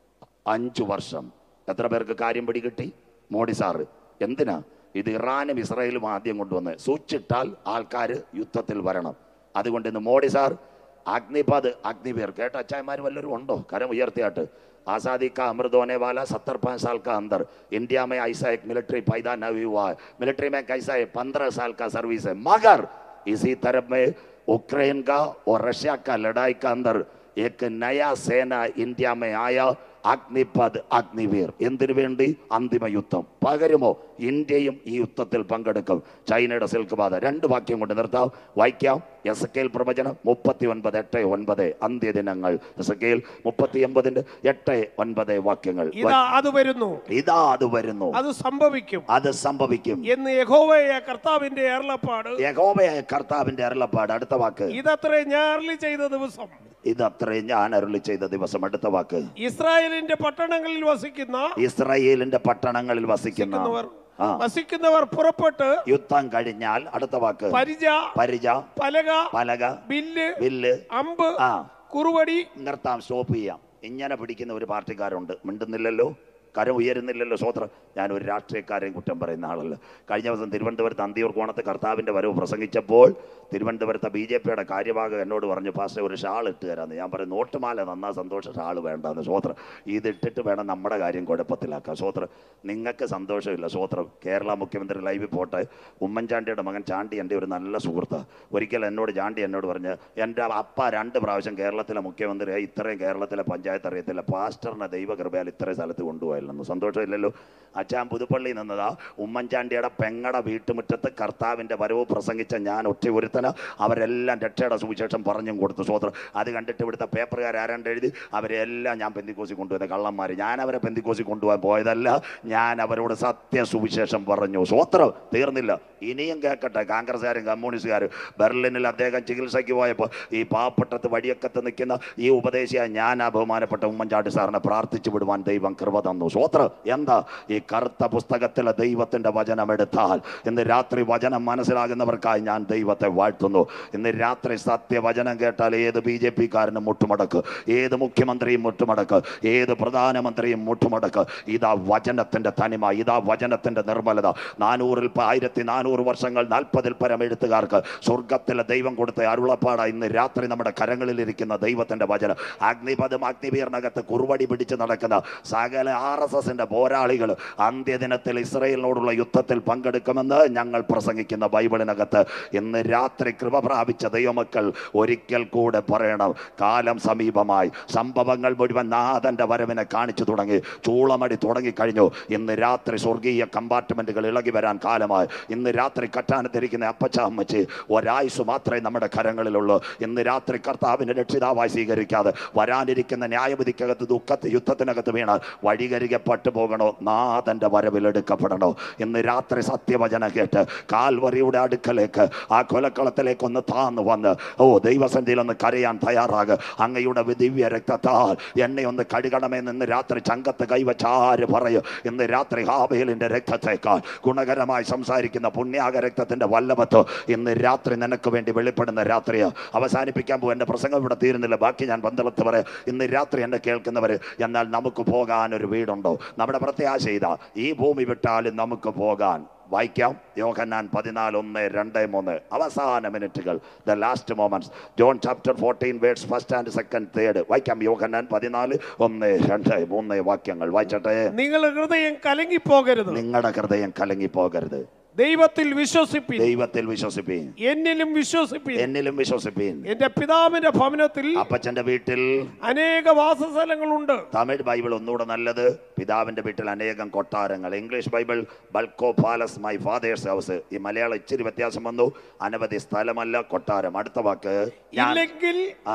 അഞ്ചു വർഷം എത്ര പേർക്ക് കാര്യം പിടികിട്ടി മോഡി സാറ് എന്തിനാ ഇത് ഇറാനും ഇസ്രായേലും ആദ്യം കൊണ്ടുവന്ന് സൂക്ഷിട്ടാൽ ആൾക്കാർ യുദ്ധത്തിൽ വരണം അതുകൊണ്ട് ഇന്ന് മോഡി സാർ അഗ്നിപത് അഗ്നിവീർ കേട്ട അച്ചായന്മാർ വല്ലവരും ഉണ്ടോ കരം ഉയർത്തിയാട്ട് आज़ादी का अमृत होने वाला सत्तर पाँच साल का अंदर इंडिया में ऐसा एक मिलिट्री पैदा न हुआ है मिलिट्री में कैसा है पंद्रह साल का सर्विस है मगर इसी तरफ में उक्रेन का और रशिया का लड़ाई का अंदर एक नया सेना इंडिया में आया അഗ്നിപത് അഗ്നിവീർ എന്തിനു വേണ്ടി അന്തിമ യുദ്ധം പകരുമോ ഇന്ത്യയും ഈ യുദ്ധത്തിൽ പങ്കെടുക്കും ചൈനയുടെ സിൽക്ക് ബാധ രണ്ട് വാക്യം കൊണ്ട് നിർത്താം വായിക്കാം എസ് കെൽ പ്രവചനം മുപ്പത്തി ഒൻപത് എട്ട് ഒൻപത് അന്ത്യദിനങ്ങൾ എസ് കെൽ മുപ്പത്തി ഒമ്പതിന്റെ എട്ട് ഒൻപത് വാക്യങ്ങൾ ഇതാ അത് വരുന്നു ഇതാ അത് വരുന്നു അത് സംഭവിക്കും അത് സംഭവിക്കും എന്ന് യഹോവയ കർത്താവിന്റെ ഏർലപ്പാട് യഹോവയായ കർത്താവിന്റെ അരുളപ്പാട് അടുത്ത വാക്ക് ഇതത്രേ ഞാൻ അരുളി ചെയ്ത ദിവസം ഇതത്രേ ഞാൻ അരുളി ചെയ്ത ദിവസം അടുത്ത വാക്ക് ഇസ്രായേലിന്റെ പട്ടണങ്ങളിൽ വസിക്കുന്ന ഇസ്രയേലിന്റെ പട്ടണങ്ങളിൽ വസിക്കുന്ന വസിക്കുന്നവർ ആ വസിക്കുന്നവർ പുറപ്പെട്ട് യുദ്ധം കഴിഞ്ഞാൽ അടുത്ത വാക്ക് പരിച പരിച പലക പലക ബില്ല് വില്ല് അമ്പ് ആ കുറുവടി നിർത്താം സ്റ്റോപ്പ് ചെയ്യാം ഇങ്ങനെ പിടിക്കുന്ന ഒരു പാർട്ടിക്കാരുണ്ട് മിണ്ടുന്നില്ലല്ലോ കരം ഉയരുന്നില്ലല്ലോ സ്വോത്രം ഞാൻ ഒരു രാഷ്ട്രീയക്കാരെയും കുറ്റം പറയുന്ന ആളല്ല കഴിഞ്ഞ ദിവസം തിരുവനന്തപുരത്ത് അന്തിയൂർ കോണത്ത് കർത്താവിൻ്റെ വരവ് പ്രസംഗിച്ചപ്പോൾ തിരുവനന്തപുരത്തെ ബി ജെ പിയുടെ കാര്യഭാഗം എന്നോട് പറഞ്ഞു പാസ്റ്റർ ഒരു ഷാൾ ഇട്ട് തരാമെന്ന് ഞാൻ പറഞ്ഞു നോട്ടുമാല നന്നാ സന്തോഷം ഷാൾ വേണ്ടെന്ന് സ്വോത്രം ഇതിട്ടിട്ട് വേണം നമ്മുടെ കാര്യം കുഴപ്പത്തിലാക്കാൻ സ്വോത്രം നിങ്ങൾക്ക് സന്തോഷമില്ല സ്വോത്രം കേരള മുഖ്യമന്ത്രി ലൈവിൽ പോട്ടെ ഉമ്മൻചാണ്ടിയുടെ മകൻ ചാണ്ടി എൻ്റെ ഒരു നല്ല സുഹൃത്താണ് ഒരിക്കൽ എന്നോട് ചാണ്ടി എന്നോട് പറഞ്ഞ് എൻ്റെ അപ്പ രണ്ട് പ്രാവശ്യം കേരളത്തിലെ മുഖ്യമന്ത്രിയായി ഇത്രയും കേരളത്തിലെ പഞ്ചായത്ത് അറിയത്തില്ല പാസ്റ്ററിനെ ദൈവകൃപയാൽ ഇത്രയും സ്ഥലത്ത് കൊണ്ടുപോയല്ലെന്ന് സന്തോഷമില്ലല്ലോ അച്ഛാൻ പുതുപ്പള്ളി നിന്നതാ ഉമ്മൻചാണ്ടിയുടെ പെങ്ങടെ വീട്ടുമുറ്റത്ത് കർത്താവിൻ്റെ വരവ് പ്രസംഗിച്ച ഞാൻ ഒറ്റ ഒരുത്തന് അവരെല്ലാം രക്ഷയുടെ സുവിശേഷം പറഞ്ഞും കൊടുത്തു സ്വോത്രം അത് കണ്ടിട്ട് ഇവിടുത്തെ പേപ്പറുകാർ ആരാണ്ട് എഴുതി അവരെല്ലാം ഞാൻ പെന്തിക്കോസി കൊണ്ടുവന്ന കള്ളന്മാർ ഞാൻ അവരെ പെന്തിക്കോസി കൊണ്ടുപോകാൻ പോയതല്ല ഞാൻ അവരോട് സത്യ സുവിശേഷം പറഞ്ഞു സ്വോത്രം തീർന്നില്ല ഇനിയും കേൾക്കട്ടെ കോൺഗ്രസ്സുകാരും കമ്മ്യൂണിസ്റ്റുകാരും ബെർലിനിൽ അദ്ദേഹം ചികിത്സയ്ക്ക് പോയപ്പോൾ ഈ പാവപ്പെട്ടത്ത് വഴിയക്കത്ത് നിൽക്കുന്ന ഈ ഉപദേശിയായ ഞാൻ ആ ബഹുമാനപ്പെട്ട ഉമ്മൻചാണ്ടി സാറിനെ പ്രാർത്ഥിച്ചു വിടുവാൻ ദൈവം കൃപ തന്നു സ്വോത്രം എന്താ ഈ കറുത്ത പുസ്തകത്തിലെ ദൈവത്തിന്റെ വചനം എടുത്താൽ ഇന്ന് രാത്രി വചനം മനസ്സിലാകുന്നവർക്കായി ഞാൻ ദൈവത്തെ വാഴ്ത്തുന്നു ഇന്ന് രാത്രി സത്യവചനം കേട്ടാൽ ഏത് ബി ജെ പിക്കാരനും മുട്ടുമടക്ക് ഏത് മുഖ്യമന്ത്രിയും മുട്ടുമടക്ക് ഏത് പ്രധാനമന്ത്രിയും മുട്ടുമടക്ക് ഇതാ വചനത്തിന്റെ തനിമ ഇതാ വചനത്തിന്റെ നിർമ്മലത നാനൂറിൽ പ- ആയിരത്തി നാനൂറ് വർഷങ്ങൾ നാൽപ്പതിൽ പരം എഴുത്തുകാർക്ക് സ്വർഗത്തിലെ ദൈവം കൊടുത്ത അരുളപ്പാട ഇന്ന് രാത്രി നമ്മുടെ കരങ്ങളിലിരിക്കുന്ന ദൈവത്തിന്റെ വചനം അഗ്നിപദം അഗ്നിവീറിനകത്ത് കുറുവടി പിടിച്ച് നടക്കുന്ന സകല ആർ എസ് എസിന്റെ പോരാളികൾ അന്ത്യദിനത്തിൽ ഇസ്രയേലിനോടുള്ള യുദ്ധത്തിൽ പങ്കെടുക്കുമെന്ന് ഞങ്ങൾ പ്രസംഗിക്കുന്ന ബൈബിളിനകത്ത് ഇന്ന് രാത്രി കൃപ പ്രാപിച്ച ദൈവമക്കൾ ഒരിക്കൽ കൂടെ പറയണം കാലം സമീപമായി സംഭവങ്ങൾ മുഴുവൻ നാഥന്റെ വരവിനെ കാണിച്ചു തുടങ്ങി ചൂളമടി തുടങ്ങിക്കഴിഞ്ഞു ഇന്ന് രാത്രി സ്വർഗീയ കമ്പാർട്ട്മെന്റുകൾ ഇളകി വരാൻ കാലമായി ഇന്ന് രാത്രി കറ്റാനത്തിരിക്കുന്ന അപ്പച്ച അമ്മച്ചി ഒരായുസ് മാത്രമേ നമ്മുടെ കരങ്ങളിലുള്ളൂ ഇന്ന് രാത്രി കർത്താവിനെ രക്ഷിതാവായി സ്വീകരിക്കാതെ വരാനിരിക്കുന്ന ന്യായവിധിക്കകത്ത് ദുഃഖത്ത് യുദ്ധത്തിനകത്ത് വീണാൽ വഴികരികപ്പെട്ടു പോകണോ നാഥന്റെ വരവിൽ എടുക്കപ്പെടണോ ഇന്ന് രാത്രി സത്യവചനം കേട്ട് കാൽവറിയുടെ അടുക്കലേക്ക് ആ കൊലക്കളത്തിലേക്ക് ഒന്ന് താന്നു വന്ന് ഓ ദൈവസന്ധിയിൽ ഒന്ന് കരയാൻ തയ്യാറാകുക അങ്ങയുടെ ദിവ്യ രക്തത്താൽ എന്നെ ഒന്ന് കഴുകണമെന്ന് ഇന്ന് രാത്രി ചങ്കത്ത് കൈവച്ച ആര് പറയും ഇന്ന് രാത്രി ഹാബേലിന്റെ രക്തത്തേക്കാൾ ഗുണകരമായി സംസാരിക്കുന്ന പുണ്യാക രക്തത്തിന്റെ വല്ലഭത്വം ഇന്ന് രാത്രി നിനക്ക് വേണ്ടി വെളിപ്പെടുന്ന രാത്രിയാണ് അവസാനിപ്പിക്കാൻ പോകും എൻ്റെ പ്രസംഗം ഇവിടെ തീരുന്നില്ല ബാക്കി ഞാൻ പന്തളത്ത് പറയാം ഇന്ന് രാത്രി എന്നെ കേൾക്കുന്നവർ എന്നാൽ നമുക്ക് പോകാൻ ഒരു വീടുണ്ടോ നമ്മുടെ പ്രത്യാശ ഇതാ ഈ ഭൂമി വിട്ടാലും നമുക്ക് പോകാൻ വായിക്കാം യോഹന്നാൻ പതിനാല് ഒന്ന് രണ്ട് മൂന്ന് അവസാന മിനിറ്റുകൾ the last moments John chapter fourteen words first and second third Yohannan യോഹന്നാൻ പതിനാല് ഒന്ന് രണ്ട് മൂന്ന് വാക്യങ്ങൾ വായിച്ചട്ടെ നിങ്ങൾ ഹൃദയം കലങ്ങിപ്പോകരുത് നിങ്ങളുടെ ഹൃദയം കലങ്ങി പോകരുത് ദൈവത്തിൽ വിശ്വസിപ്പിൻ ദൈവത്തിൽ വിശ്വസിപ്പീൻ എന്നിലും വിശ്വസിപ്പിൻ എന്നിലും വിശ്വസിപ്പീൻ എന്റെ പിതാവിന്റെ ഭവനത്തിൽ അപ്പച്ചന്റെ വീട്ടിൽ അനേക വാസസ്ഥലങ്ങളുണ്ട് തമിഴ് ബൈബിൾ ഒന്നുകൂടെ നല്ലത് പിതാവിന്റെ വീട്ടിൽ അനേകം കൊട്ടാരങ്ങൾ ഇംഗ്ലീഷ് ബൈബിൾ ബൾക്കോ പാലസ് മൈ ഫാദേഴ്സ് ഹൗസ് ഈ മലയാളം ഇച്ചിരി വ്യത്യാസം വന്നു അനവധി സ്ഥലമല്ല കൊട്ടാരം അടുത്ത വാക്ക് ഞാൻ ഇല്ലെങ്കിൽ ആ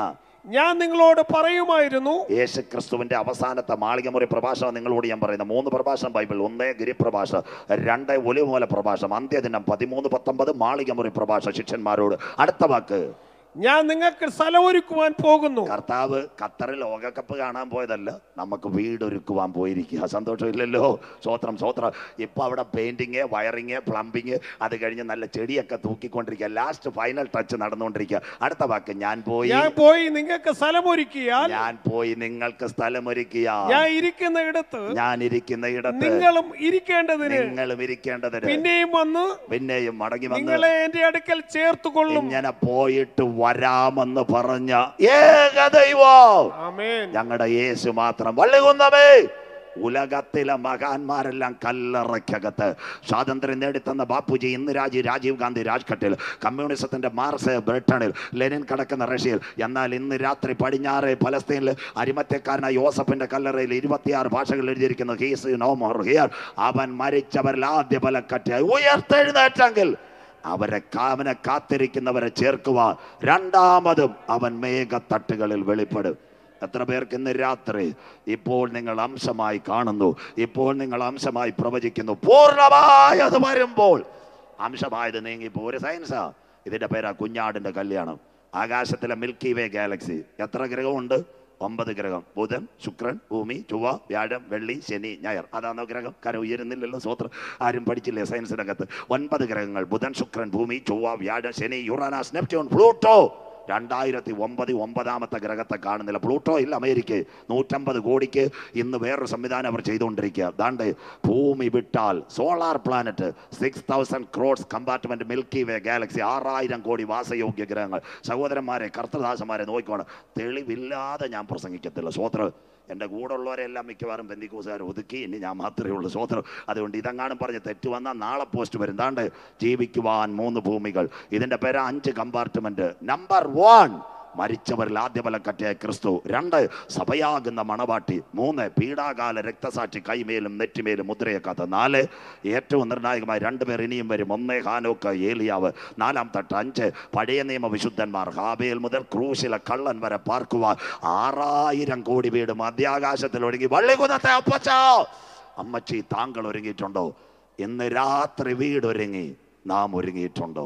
ഞാൻ നിങ്ങളോട് പറയുമായിരുന്നു യേശു ക്രിസ്തുവിന്റെ അവസാനത്തെ മാളികമുറി പ്രഭാഷണം നിങ്ങളോട് ഞാൻ പറയുന്ന മൂന്ന് പ്രഭാഷണം ബൈബിൾ ഒന്ന് ഗിരിപ്രഭാഷണം രണ്ട് ഒലിവുമൂല പ്രഭാഷണം അന്ത്യദിനം പതിമൂന്ന് പത്തൊമ്പത് മാളികമുറി പ്രഭാഷണം ശിഷ്യന്മാരോട് അടുത്ത വാക്ക് ഞാൻ നിങ്ങൾക്ക് സ്ഥലമൊരുക്കുവാൻ പോകുന്നു കർത്താവ് ഖത്തറിൽ ലോകകപ്പ് കാണാൻ പോയതല്ല നമുക്ക് വീടൊരുക്കുവാൻ പോയിരിക്കുക സന്തോഷമില്ലല്ലോ സ്വോത്രം സ്വോത്രം ഇപ്പൊ അവിടെ പെയിന്റിങ് വയറിങ് പ്ലംബിങ് അത് കഴിഞ്ഞ് നല്ല ചെടിയൊക്കെ തൂക്കിക്കൊണ്ടിരിക്കുക ലാസ്റ്റ് ഫൈനൽ ടച്ച് നടന്നുകൊണ്ടിരിക്കുക അടുത്ത വാക്ക് ഞാൻ പോയി ഞാൻ പോയി നിങ്ങൾക്ക് സ്ഥലമൊരുക്കിയാൽ ഞാൻ പോയി നിങ്ങൾക്ക് സ്ഥലമൊരുക്കിയ ഞാൻ ഇരിക്കുന്ന ഇടത്ത് ഞാൻ ഇരിക്കുന്ന ഇടത്ത് നിങ്ങളും ഇരിക്കേണ്ടതിന് നിങ്ങളും ഇരിക്കേണ്ടതിന് പിന്നെയും വന്ന് പിന്നെയും മടങ്ങി വന്ന് നിങ്ങളെ എന്റെ അടുക്കൽ ചേർത്തുകൊള്ളും ഇങ്ങനെ പോയിട്ട് വരാമെന്ന് പറഞ്ഞ ഏക ദൈവം ആമേൻ ഞങ്ങളുടെ യേശു മാത്രം വള്ളികുന്നമേ ഉലകത്തിലെ മഹാന്മാരെല്ലാം കല്ലറയ്ക്കകത്ത് സ്വാതന്ത്ര്യം നേടിത്തന്ന ബാപ്പുജി ഇന്ദിരാജി രാജീവ് ഗാന്ധി രാജ്ഘട്ടിൽ കമ്മ്യൂണിസത്തിന്റെ മാർസ് ബ്രിട്ടനിൽ ലെനിൻ കിടക്കുന്ന റഷ്യയിൽ എന്നാൽ ഇന്ന് രാത്രി പടിഞ്ഞാറ് പലസ്തീനിൽ അരിമത്യക്കാരനായ യോസഫിന്റെ കല്ലറയിൽ ഇരുപത്തിയാറ് ഭാഷകൾ എഴുതിയിരിക്കുന്നു ഹീസ് നോ മോർ ഹിയർ അവൻ മരിച്ചവരിൽ ആദ്യ ബലക്കറ്റായി ഉയർത്തെഴുന്നേറ്റെങ്കിൽ അവരെ അവനെ കാത്തിരിക്കുന്നവരെ ചേർക്കുവാൻ രണ്ടാമതും അവൻ മേഘത്തട്ടുകളിൽ വെളിപ്പെടും എത്ര പേർക്ക് ഇന്ന് രാത്രി ഇപ്പോൾ നിങ്ങൾ അംശമായി കാണുന്നു ഇപ്പോൾ നിങ്ങൾ അംശമായി പ്രവചിക്കുന്നു പൂർണ്ണമായി അത് വരുമ്പോൾ അംശമായത് നീങ്ങിപ്പോ ഒരു സയൻസാ ഇതിന്റെ പേരാ കുഞ്ഞാടിന്റെ കല്യാണം ആകാശത്തിലെ മിൽക്കി വേ ഗാലക്സി എത്ര ഗ്രഹമുണ്ട് ഒമ്പത് ഗ്രഹം ബുധൻ ശുക്രൻ ഭൂമി ചൊവ്വ വ്യാഴം വെള്ളി ശനി ഞായർ അതാണോ ഗ്രഹം കാരണം ഉയരുന്നില്ലല്ലോ സ്വോത്രം ആരും പഠിച്ചില്ലേ സയൻസിനകത്ത് ഒൻപത് ഗ്രഹങ്ങൾ ബുധൻ ശുക്രൻ ഭൂമി ചൊവ്വ വ്യാഴം ശനി യുറാനസ് നെപ്റ്റ്യൂൺ പ്ലൂട്ടോ രണ്ടായിരത്തി ഒമ്പത് ഒമ്പതാമത്തെ ഗ്രഹത്തെ കാണുന്നില്ല പ്ലൂട്ടോ ഇല്ല അമേരിക്ക നൂറ്റമ്പത് കോടിക്ക് ഇന്ന് വേറൊരു സംവിധാനം അവർ ചെയ്തുകൊണ്ടിരിക്കുക ദാണ്ട് ഭൂമി വിട്ടാൽ solar planet six thousand crores compartment Milky Way galaxy ആറായിരം കോടി വാസയോഗ്യ ഗ്രഹങ്ങൾ സഹോദരന്മാരെ കർത്തദാസന്മാരെ നോക്കിക്കോണം തെളിവില്ലാതെ ഞാൻ പ്രസംഗിക്കത്തില്ല സ്വോത്ര എൻ്റെ കൂടെ ഉള്ളവരെല്ലാം മിക്കവാറും ബന്ധിക്കൂസുകാർ ഒതുക്കി ഇനി ഞാൻ മാത്രമേ ഉള്ളൂ സ്വോത്രം അതുകൊണ്ട് ഇതെങ്ങാനും പറഞ്ഞ് തെറ്റ് വന്നാൽ നാളെ പോസ്റ്റ് വരും താണ്ട് ജീവിക്കുവാൻ മൂന്ന് ഭൂമികൾ ഇതിൻ്റെ പേര് അഞ്ച് കമ്പാർട്ട്മെന്റ് നമ്പർ വൺ മരിച്ചവരിൽ ആദ്യമല കട്ടിയ ക്രിസ്തു രണ്ട് സഭയാകുന്ന മണവാട്ടി മൂന്ന് പീഡാകാല രക്തസാക്ഷി കൈമേലും നെറ്റിമേലും മുദ്രയേക്കാത്ത നാല് ഏറ്റവും നിർണായകമായ രണ്ടുപേർ ഇനിയും വരും ഒന്നേ ഹാനോക്ക് ഏലിയാവ് നാലാം തട്ട് അഞ്ച് പഴയ നിയമ വിശുദ്ധന്മാർ ഹാബേൽ മുതൽ ക്രൂശിലെ കള്ളൻ വരെ പാർക്കുവാൻ ആറായിരം കോടി വീട് മധ്യാകാശത്തിൽ ഒഴുകി വള്ളികുന്നത്തെ അപ്പച്ച അമ്മച്ചി താങ്കൾ ഒരുങ്ങിയിട്ടുണ്ടോ ഇന്ന് രാത്രി വീട് ഒരുങ്ങി നാം ഒരുങ്ങിയിട്ടുണ്ടോ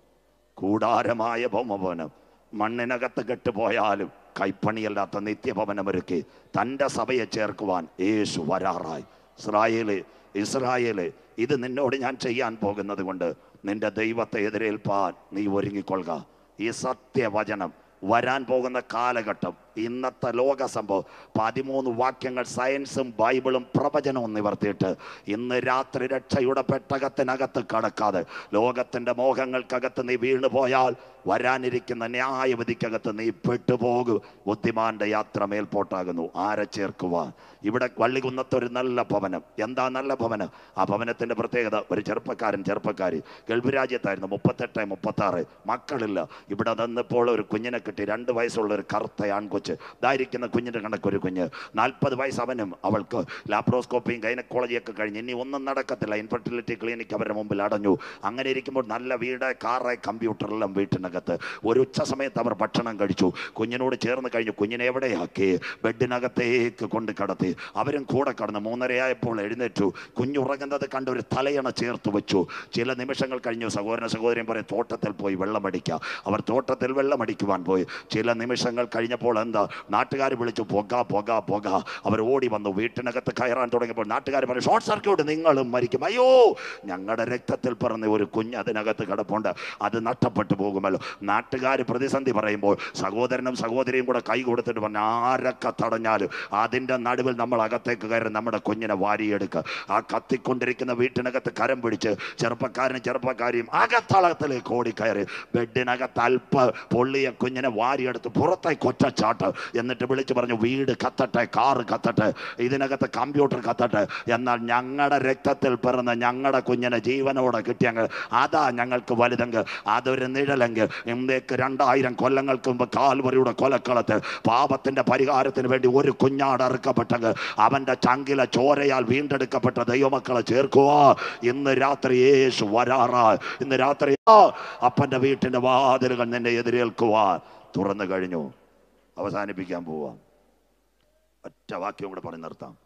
കൂടാരമായ ഭൗമഭവനം മണ്ണിനകത്ത് കെട്ടുപോയാലും കൈപ്പണിയല്ലാത്ത നിത്യഭവനമൊരുക്കി തൻ്റെ സഭയെ ചേർക്കുവാൻ യേശു വരാറായി ഇസ്രായേല് ഇസ്രായേല് ഇത് നിന്നോട് ഞാൻ ചെയ്യാൻ പോകുന്നത് കൊണ്ട് നിന്റെ ദൈവത്തെ എതിരേൽപ്പാൻ നീ ഒരുങ്ങിക്കൊള്ളുക ഈ സത്യവചനം വരാൻ പോകുന്ന കാലഘട്ടം ഇന്നത്തെ ലോക സംഭവം പതിമൂന്ന് വാക്യങ്ങൾ സയൻസും ബൈബിളും പ്രവചനവും നിവർത്തിയിട്ട് ഇന്ന് രാത്രി രക്ഷയുടെ പെട്ടകത്തിനകത്ത് കടക്കാതെ ലോകത്തിൻ്റെ മോഹങ്ങൾക്കകത്ത് നീ വീണു പോയാൽ വരാനിരിക്കുന്ന ന്യായവിധിക്കകത്ത് നീ പെട്ടുപോകും ബുദ്ധിമാന്റെ യാത്ര മേൽപോട്ടാകുന്നു ആരെ ചേർക്കുവാൻ ഇവിടെ വള്ളികുന്നത്ത് ഒരു നല്ല ഭവനം എന്താ നല്ല ഭവനം ആ ഭവനത്തിന്റെ പ്രത്യേകത ഒരു ചെറുപ്പക്കാരൻ ചെറുപ്പക്കാരി ഗൾഫ് രാജ്യത്തായിരുന്നു മുപ്പത്തെട്ട് മുപ്പത്താറ് മക്കളില്ല ഇവിടെ നിന്നപ്പോൾ ഒരു കുഞ്ഞിനെ കിട്ടി രണ്ട് വയസ്സുള്ള ഒരു കറുത്ത ആൺകൊച്ച് ഇതായിരിക്കുന്ന കുഞ്ഞിന്റെ കണക്കൊരു കുഞ്ഞ് നാൽപ്പത് വയസ്സ് അവനും അവൾക്ക് ലാപ്രോസ്കോപ്പിയും ഗൈനക്കോളജിയൊക്കെ കഴിഞ്ഞ് ഇനി ഒന്നും നടക്കത്തില്ല ഇൻഫെർട്ടിലിറ്റി ക്ലിനിക് അവരുടെ മുമ്പിൽ അടഞ്ഞു അങ്ങനെ ഇരിക്കുമ്പോൾ നല്ല വീട് കാറ് കമ്പ്യൂട്ടറെല്ലാം വീട്ടിനകത്ത് ഒരു ഉച്ച സമയത്ത് അവർ ഭക്ഷണം കഴിച്ചു കുഞ്ഞിനോട് ചേർന്ന് കഴിഞ്ഞു കുഞ്ഞിനെ എവിടെയാക്കി ബെഡിനകത്തേക്ക് കൊണ്ട് കടത്തി അവരും കൂടെ കടന്നു മൂന്നരയായപ്പോൾ എഴുന്നേറ്റു കുഞ്ഞുറങ്ങുന്നത് കണ്ട് ഒരു തലയണ ചേർത്ത് വെച്ചു ചില നിമിഷങ്ങൾ കഴിഞ്ഞു സഹോദരൻ സഹോദരൻ പറയും തോട്ടത്തിൽ പോയി വെള്ളമടിക്കുക അവർ തോട്ടത്തിൽ വെള്ളമടിക്കുവാൻ പോയി ചില നിമിഷങ്ങൾ കഴിഞ്ഞപ്പോൾ എന്താ നാട്ടുകാർ വിളിച്ചു പുക പുക പുക അവർ ഓടി വന്നു വീട്ടിനകത്ത് കയറാൻ തുടങ്ങിയപ്പോൾ നാട്ടുകാർ പറഞ്ഞു ഷോർട്ട് സർക്യൂട്ട് നിങ്ങളും മരിക്കും അയ്യോ ഞങ്ങളുടെ രക്തത്തിൽ പറഞ്ഞ ഒരു കുഞ്ഞ് അതിനകത്ത് കിടപ്പുണ്ട് അത് നഷ്ടപ്പെട്ടു പോകുമല്ലോ നാട്ടുകാർ പ്രതിസന്ധി പറയുമ്പോൾ സഹോദരനും സഹോദരിയും കൂടെ കൈ കൊടുത്തിട്ട് പറഞ്ഞു ആരൊക്കെ തടഞ്ഞാലും അതിൻ്റെ നടുവിൽ നമ്മൾ അകത്തേക്ക് കയറി നമ്മുടെ കുഞ്ഞിനെ വാരിയെടുക്കുക ആ കത്തിക്കൊണ്ടിരിക്കുന്ന വീട്ടിനകത്ത് കരം പിടിച്ച് ചെറുപ്പക്കാരനും ചെറുപ്പക്കാരിയും അകത്തളത്തിലേക്ക് ഓടിക്കയറി ബെഡിനകത്ത് അല്പ പൊള്ളിയ കുഞ്ഞിനെ വാരിയെടുത്ത് പുറത്തേക്ക് ഒറ്റച്ചാട്ട് എന്നിട്ട് വിളിച്ചു പറഞ്ഞു വീട് കത്തട്ടെ കാറ് കത്തട്ടെ ഇതിനകത്ത് കമ്പ്യൂട്ടർ കത്തട്ടെ എന്നാൽ ഞങ്ങളുടെ രക്തത്തിൽ പിറന്ന ഞങ്ങളുടെ കുഞ്ഞിനെ ജീവനോടെ കിട്ടിയെങ്കിൽ അതാ ഞങ്ങൾക്ക് വലുതെങ്കിൽ അതൊരു നിഴലെങ്കിൽ ഇന്നേക്ക് രണ്ടായിരം കൊല്ലങ്ങൾക്ക് മുമ്പ് കാൽവറിയുടെ കൊലക്കളത്ത് പാപത്തിന്റെ പരിഹാരത്തിന് വേണ്ടി ഒരു കുഞ്ഞാട് അറുക്കപ്പെട്ടെങ്കിൽ അവന്റെ ചങ്കിലെ ചോരയാൽ വീണ്ടെടുക്കപ്പെട്ട ദൈവമക്കളെ ചേർക്കുക ഇന്ന് രാത്രി യേശു വരാറാ ഇന്ന് രാത്രി ആ അപ്പന്റെ വീട്ടിന്റെ വാതിലുകൾ നിന്നെ എതിരേൽക്കുവാൻ തുറന്നു കഴിഞ്ഞു അവസാനിപ്പിക്കാൻ പോവാം ഒറ്റ വാക്യം കൂടെ പറഞ്ഞ് നിർത്താം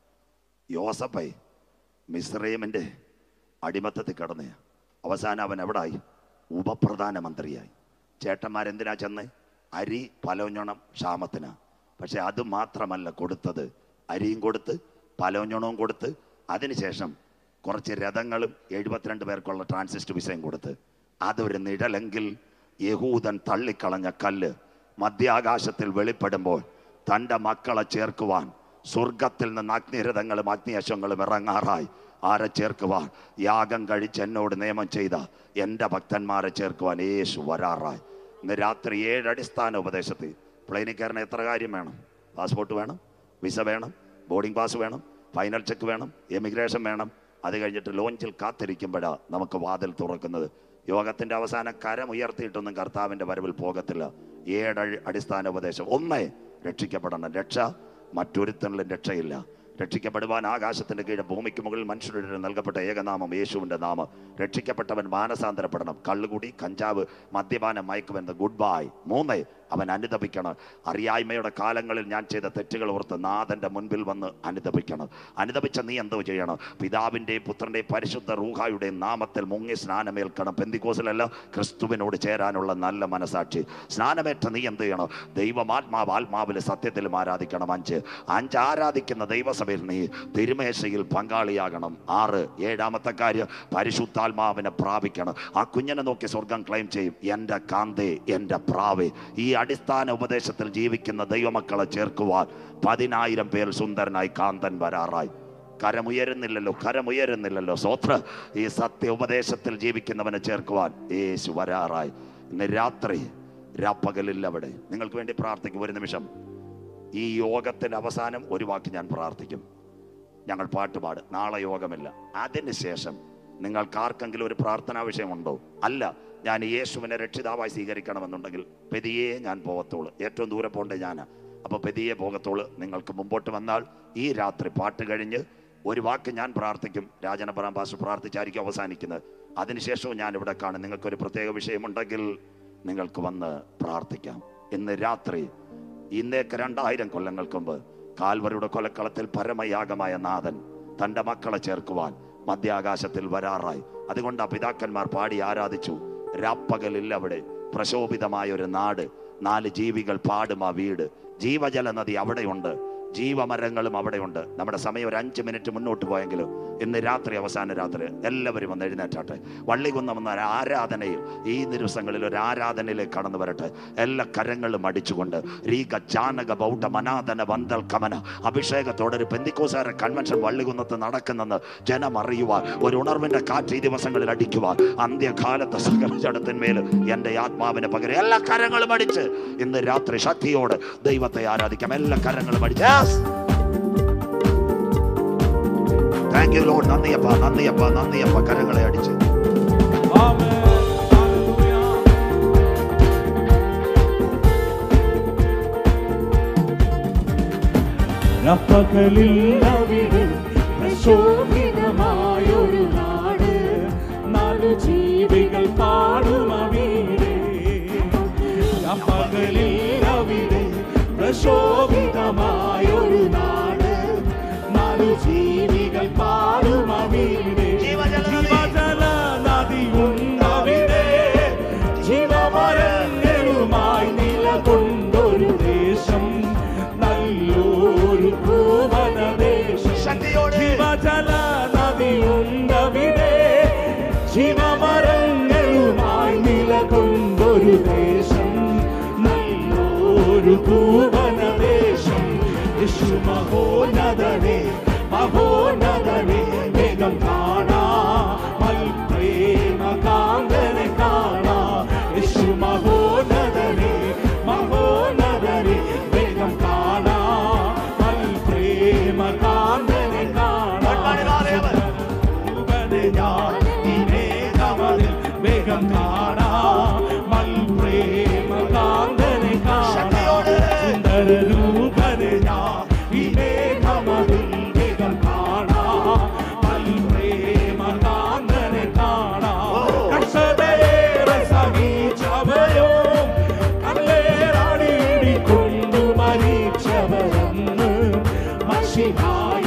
യോസഫൈ മിസ്രൈമിൻ്റെ അടിമത്തത്തിൽ കിടന്ന് അവസാനം അവൻ എവിടായി ഉപപ്രധാനമന്ത്രിയായി ചേട്ടന്മാരെന്തിനാ ചെന്ന് അരി പലവഞ്ഞണം ക്ഷാമത്തിന് പക്ഷെ അത് മാത്രമല്ല കൊടുത്തത് അരിയും കൊടുത്ത് പലവഞ്ഞണവും കൊടുത്ത് അതിനുശേഷം കുറച്ച് രഥങ്ങളും എഴുപത്തിരണ്ട് പേർക്കുള്ള ട്രാൻസിസ്റ്റ് വിസയും കൊടുത്ത് അതൊരു നിഴലെങ്കിൽ യഹൂദൻ തള്ളിക്കളഞ്ഞ കല്ല് മധ്യാകാശത്തിൽ വെളിപ്പെടുമ്പോൾ തൻ്റെ മക്കളെ ചേർക്കുവാൻ സ്വർഗത്തിൽ നിന്ന് അഗ്നിരഥങ്ങളും അഗ്നിയശങ്ങളും ഇറങ്ങാറായി ആരെ ചേർക്കുവാൻ യാഗം കഴിച്ച് എന്നോട് നിയമം ചെയ്ത എൻ്റെ ഭക്തന്മാരെ ചേർക്കുവാൻ യേശു വരാറായി ഇന്ന് രാത്രി ഏഴ് അടിസ്ഥാന ഉപദേശത്തിൽ പ്ലെയിനിൽ കയറുന്ന എത്ര കാര്യം വേണം പാസ്പോർട്ട് വേണം വിസ വേണം ബോർഡിംഗ് പാസ് വേണം ഫൈനൽ ചെക്ക് വേണം എമിഗ്രേഷൻ വേണം അത് കഴിഞ്ഞിട്ട് ലോഞ്ചിൽ കാത്തിരിക്കുമ്പോഴാണ് നമുക്ക് വാതിൽ തുറക്കുന്നത് യോഗത്തിന്റെ അവസാനം കരം ഉയർത്തിയിട്ടൊന്നും കർത്താവിന്റെ വരവിൽ പോകത്തില്ല ഏഴ് അടിസ്ഥാന ഉപദേശം ഒന്ന് രക്ഷിക്കപ്പെടണം രക്ഷ മറ്റൊരുത്തനിലും രക്ഷയില്ല രക്ഷിക്കപ്പെടുവാൻ ആകാശത്തിന്റെ കീഴ് ഭൂമിക്ക് മുകളിൽ മനുഷ്യരുടെ നൽകപ്പെട്ട ഏകനാമം യേശുവിന്റെ നാമം രക്ഷിക്കപ്പെട്ടവൻ മാനസാന്തരപ്പെടണം കള്ളുകുടി കഞ്ചാവ് മദ്യപാനം മയക്കുമെന്ന് ഗുഡ് ബൈ മൂന്ന് അവൻ അനുദപിക്കണം അറിയായ്മയുടെ കാലങ്ങളിൽ ഞാൻ ചെയ്ത തെറ്റുകൾ ഓർത്ത് നാഥന്റെ മുൻപിൽ വന്ന് അനുദപിക്കണം അനുദപിച്ച നീ എന്തോ ചെയ്യണം പിതാവിൻ്റെയും പുത്രൻ്റെയും പരിശുദ്ധ റൂഹായുടെയും നാമത്തിൽ മുങ്ങി സ്നാനമേൽക്കണം പെന്തിക്കോസിലല്ല ക്രിസ്തുവിനോട് ചേരാനുള്ള നല്ല മനസാക്ഷി സ്നാനമേറ്റ നീ എന്ത് ചെയ്യണം ദൈവമാത്മാവ് ആത്മാവിൽ സത്യത്തിലും ആരാധിക്കണം അഞ്ച് അഞ്ച് ആരാധിക്കുന്ന ദൈവസഭയിൽ നീ തിരുമേശയിൽ പങ്കാളിയാകണം ആറ് ഏഴാമത്തെ കാര്യം പരിശുദ്ധാത്മാവിനെ പ്രാപിക്കണം ആ കുഞ്ഞിനെ നോക്കി സ്വർഗം ക്ലെയിം ചെയ്യും എൻ്റെ കാന്തേ എൻ്റെ പ്രാവേ ഈ അടിസ്ഥാന ഉപദേശത്തിൽ ജീവിക്കുന്ന ദൈവമക്കളെ ചേർക്കുവാൻ പതിനായിരം പേർ സുന്ദരനായി കാന്തൻ വരാറായി കരമുയരുന്നില്ലല്ലോ കരമുയരുന്നില്ലല്ലോ സ്വത്ര ഈ സത്യ ഉപദേശത്തിൽ ജീവിക്കുന്നവനെ ചേർക്കുവാൻ യേശു വരാറായി ഇന്ന് രാത്രി രാപ്പകലില്ല അവിടെ നിങ്ങൾക്ക് വേണ്ടി പ്രാർത്ഥിക്കും ഒരു നിമിഷം ഈ യോഗത്തിന്റെ അവസാനം ഒരു വാക്ക് ഞാൻ പ്രാർത്ഥിക്കും ഞങ്ങൾ പാട്ടുപാട് നാളെ യോഗമില്ല അതിനുശേഷം നിങ്ങൾക്ക് ആർക്കെങ്കിലും ഒരു പ്രാർത്ഥനാ വിഷയമുണ്ടോ അല്ല ഞാൻ യേശുവിനെ രക്ഷിതാവായി സ്വീകരിക്കണമെന്നുണ്ടെങ്കിൽ പെതിയെ ഞാൻ പോകത്തുള്ളൂ ഏറ്റവും ദൂരെ പോകണ്ടേ ഞാനാ അപ്പോൾ പെതിയെ പോകത്തുള്ളൂ നിങ്ങൾക്ക് മുമ്പോട്ട് വന്നാൽ ഈ രാത്രി പാട്ട് കഴിഞ്ഞ് ഒരു വാക്ക് ഞാൻ പ്രാർത്ഥിക്കും രാജനപുരം പാസ് പ്രാർത്ഥിച്ചായിരിക്കും അവസാനിക്കുന്നത് അതിനുശേഷവും ഞാൻ ഇവിടെ കാണും നിങ്ങൾക്കൊരു പ്രത്യേക വിഷയമുണ്ടെങ്കിൽ നിങ്ങൾക്ക് വന്ന് പ്രാർത്ഥിക്കാം ഇന്ന് രാത്രി ഇന്നേക്ക് രണ്ടായിരം കൊല്ലങ്ങൾക്ക് മുമ്പ് കാൽവരുടെ കൊലക്കളത്തിൽ പരമയാഗമായ നാഥൻ തൻ്റെ മക്കളെ ചേർക്കുവാൻ മധ്യാകാശത്തിൽ വരാറായി അതുകൊണ്ട് ആ പിതാക്കന്മാർ പാടി ആരാധിച്ചു രാപ്പകലില്ല അവിടെ പ്രശോഭിതമായ ഒരു നാട് നാല് ജീവികൾ പാടും ആ വീട് ജീവജല നദി അവിടെയുണ്ട് ജീവമരങ്ങളും അവിടെയുണ്ട് നമ്മുടെ സമയം ഒരു അഞ്ച് മിനിറ്റ് മുന്നോട്ട് പോയെങ്കിലും ഇന്ന് രാത്രി അവസാന രാത്രി എല്ലാവരും ഒന്ന് എഴുന്നേറ്റാട്ടെ വള്ളികുന്നം എന്ന ഒരു ആരാധനയിൽ ഈ ദിവസങ്ങളിൽ ഒരു ആരാധനയിലേക്ക് കടന്നു വരട്ടെ എല്ലാ കരങ്ങളും അടിച്ചുകൊണ്ട് രീക ജാനക ബൗഡ മനാദന വന്തൽ കമന അഭിഷേകത്തോടെ ഒരു പെന്തിക്കോസാര കൺവെൻഷൻ വള്ളികുന്നത്ത് നടക്കുന്നെന്ന് ജനം അറിയുവാൻ ഒരു ഉണർവിന്റെ കാറ്റ് ഈ ദിവസങ്ങളിൽ അടിക്കുവാൻ അന്ത്യകാലത്ത് സകല ജഡത്തിന്മേൽ എൻ്റെ ആത്മാവിന് പകരം എല്ലാ കരങ്ങളും അടിച്ച് ഇന്ന് രാത്രി ശക്തിയോട് ദൈവത്തെ ആരാധിക്കാം എല്ലാ കരങ്ങളും അടിച്ച് Yes! Thank you, Lord. നന്ദിയപ്പ നന്ദിയപ്പ നന്ദിയപ്പ കരങ്ങളെ അടിച്ച് പകലിൽ അവിടെ പ്രശോഭിതമായൊരു നാട് നാലു ജീവികൾ പാടും അവിടെ പകലിൽ അവിടെ പ്രശോഭിതമായൊരു നാട് നാലു ജീവികൾ പാടും അവിടെ ജീവജല നദി. ജീവജല നദിയുണ്ടവിടെ ജീവമരങ്ങളുമായി നിലകൊണ്ടൊരു ദേശം നല്ലൊരു ഭൂവനദേശം ശക്തിയോടെ. ജീവജല നദിയുണ്ടവിടെ ജീവമരങ്ങളുമായി നിലകൊണ്ടൊരു ദേശം നല്ലൊരു ഭൂവനദേശം യേശു മഹോന്നതനെ മഹോന്നതനെ വേഗം കാണാ മൽ പ്രേമ കാന്തനെ കാണാ യേശു മഹോന്നതനെ മഹോന്നതനെ വേഗം കാണാ മൽ പ്രേമ കാന്തനെ കാണാ രൂപനെ ഞാൻ ഈ മേഘമതിൽ വേഗം കാണാ മൽ പ്രേമ കാന്തനെ കാണാ സുന്ദര രൂപനെ ഞാൻ ഈ മേഘമതിൽ വേഗം കാണാ മൽ പ്രേമ കാന്തനെ കാണാ കർഷകരെ സമീചവയോ കല്ലേറാടിക്കൊണ്ടു മിശിഹായ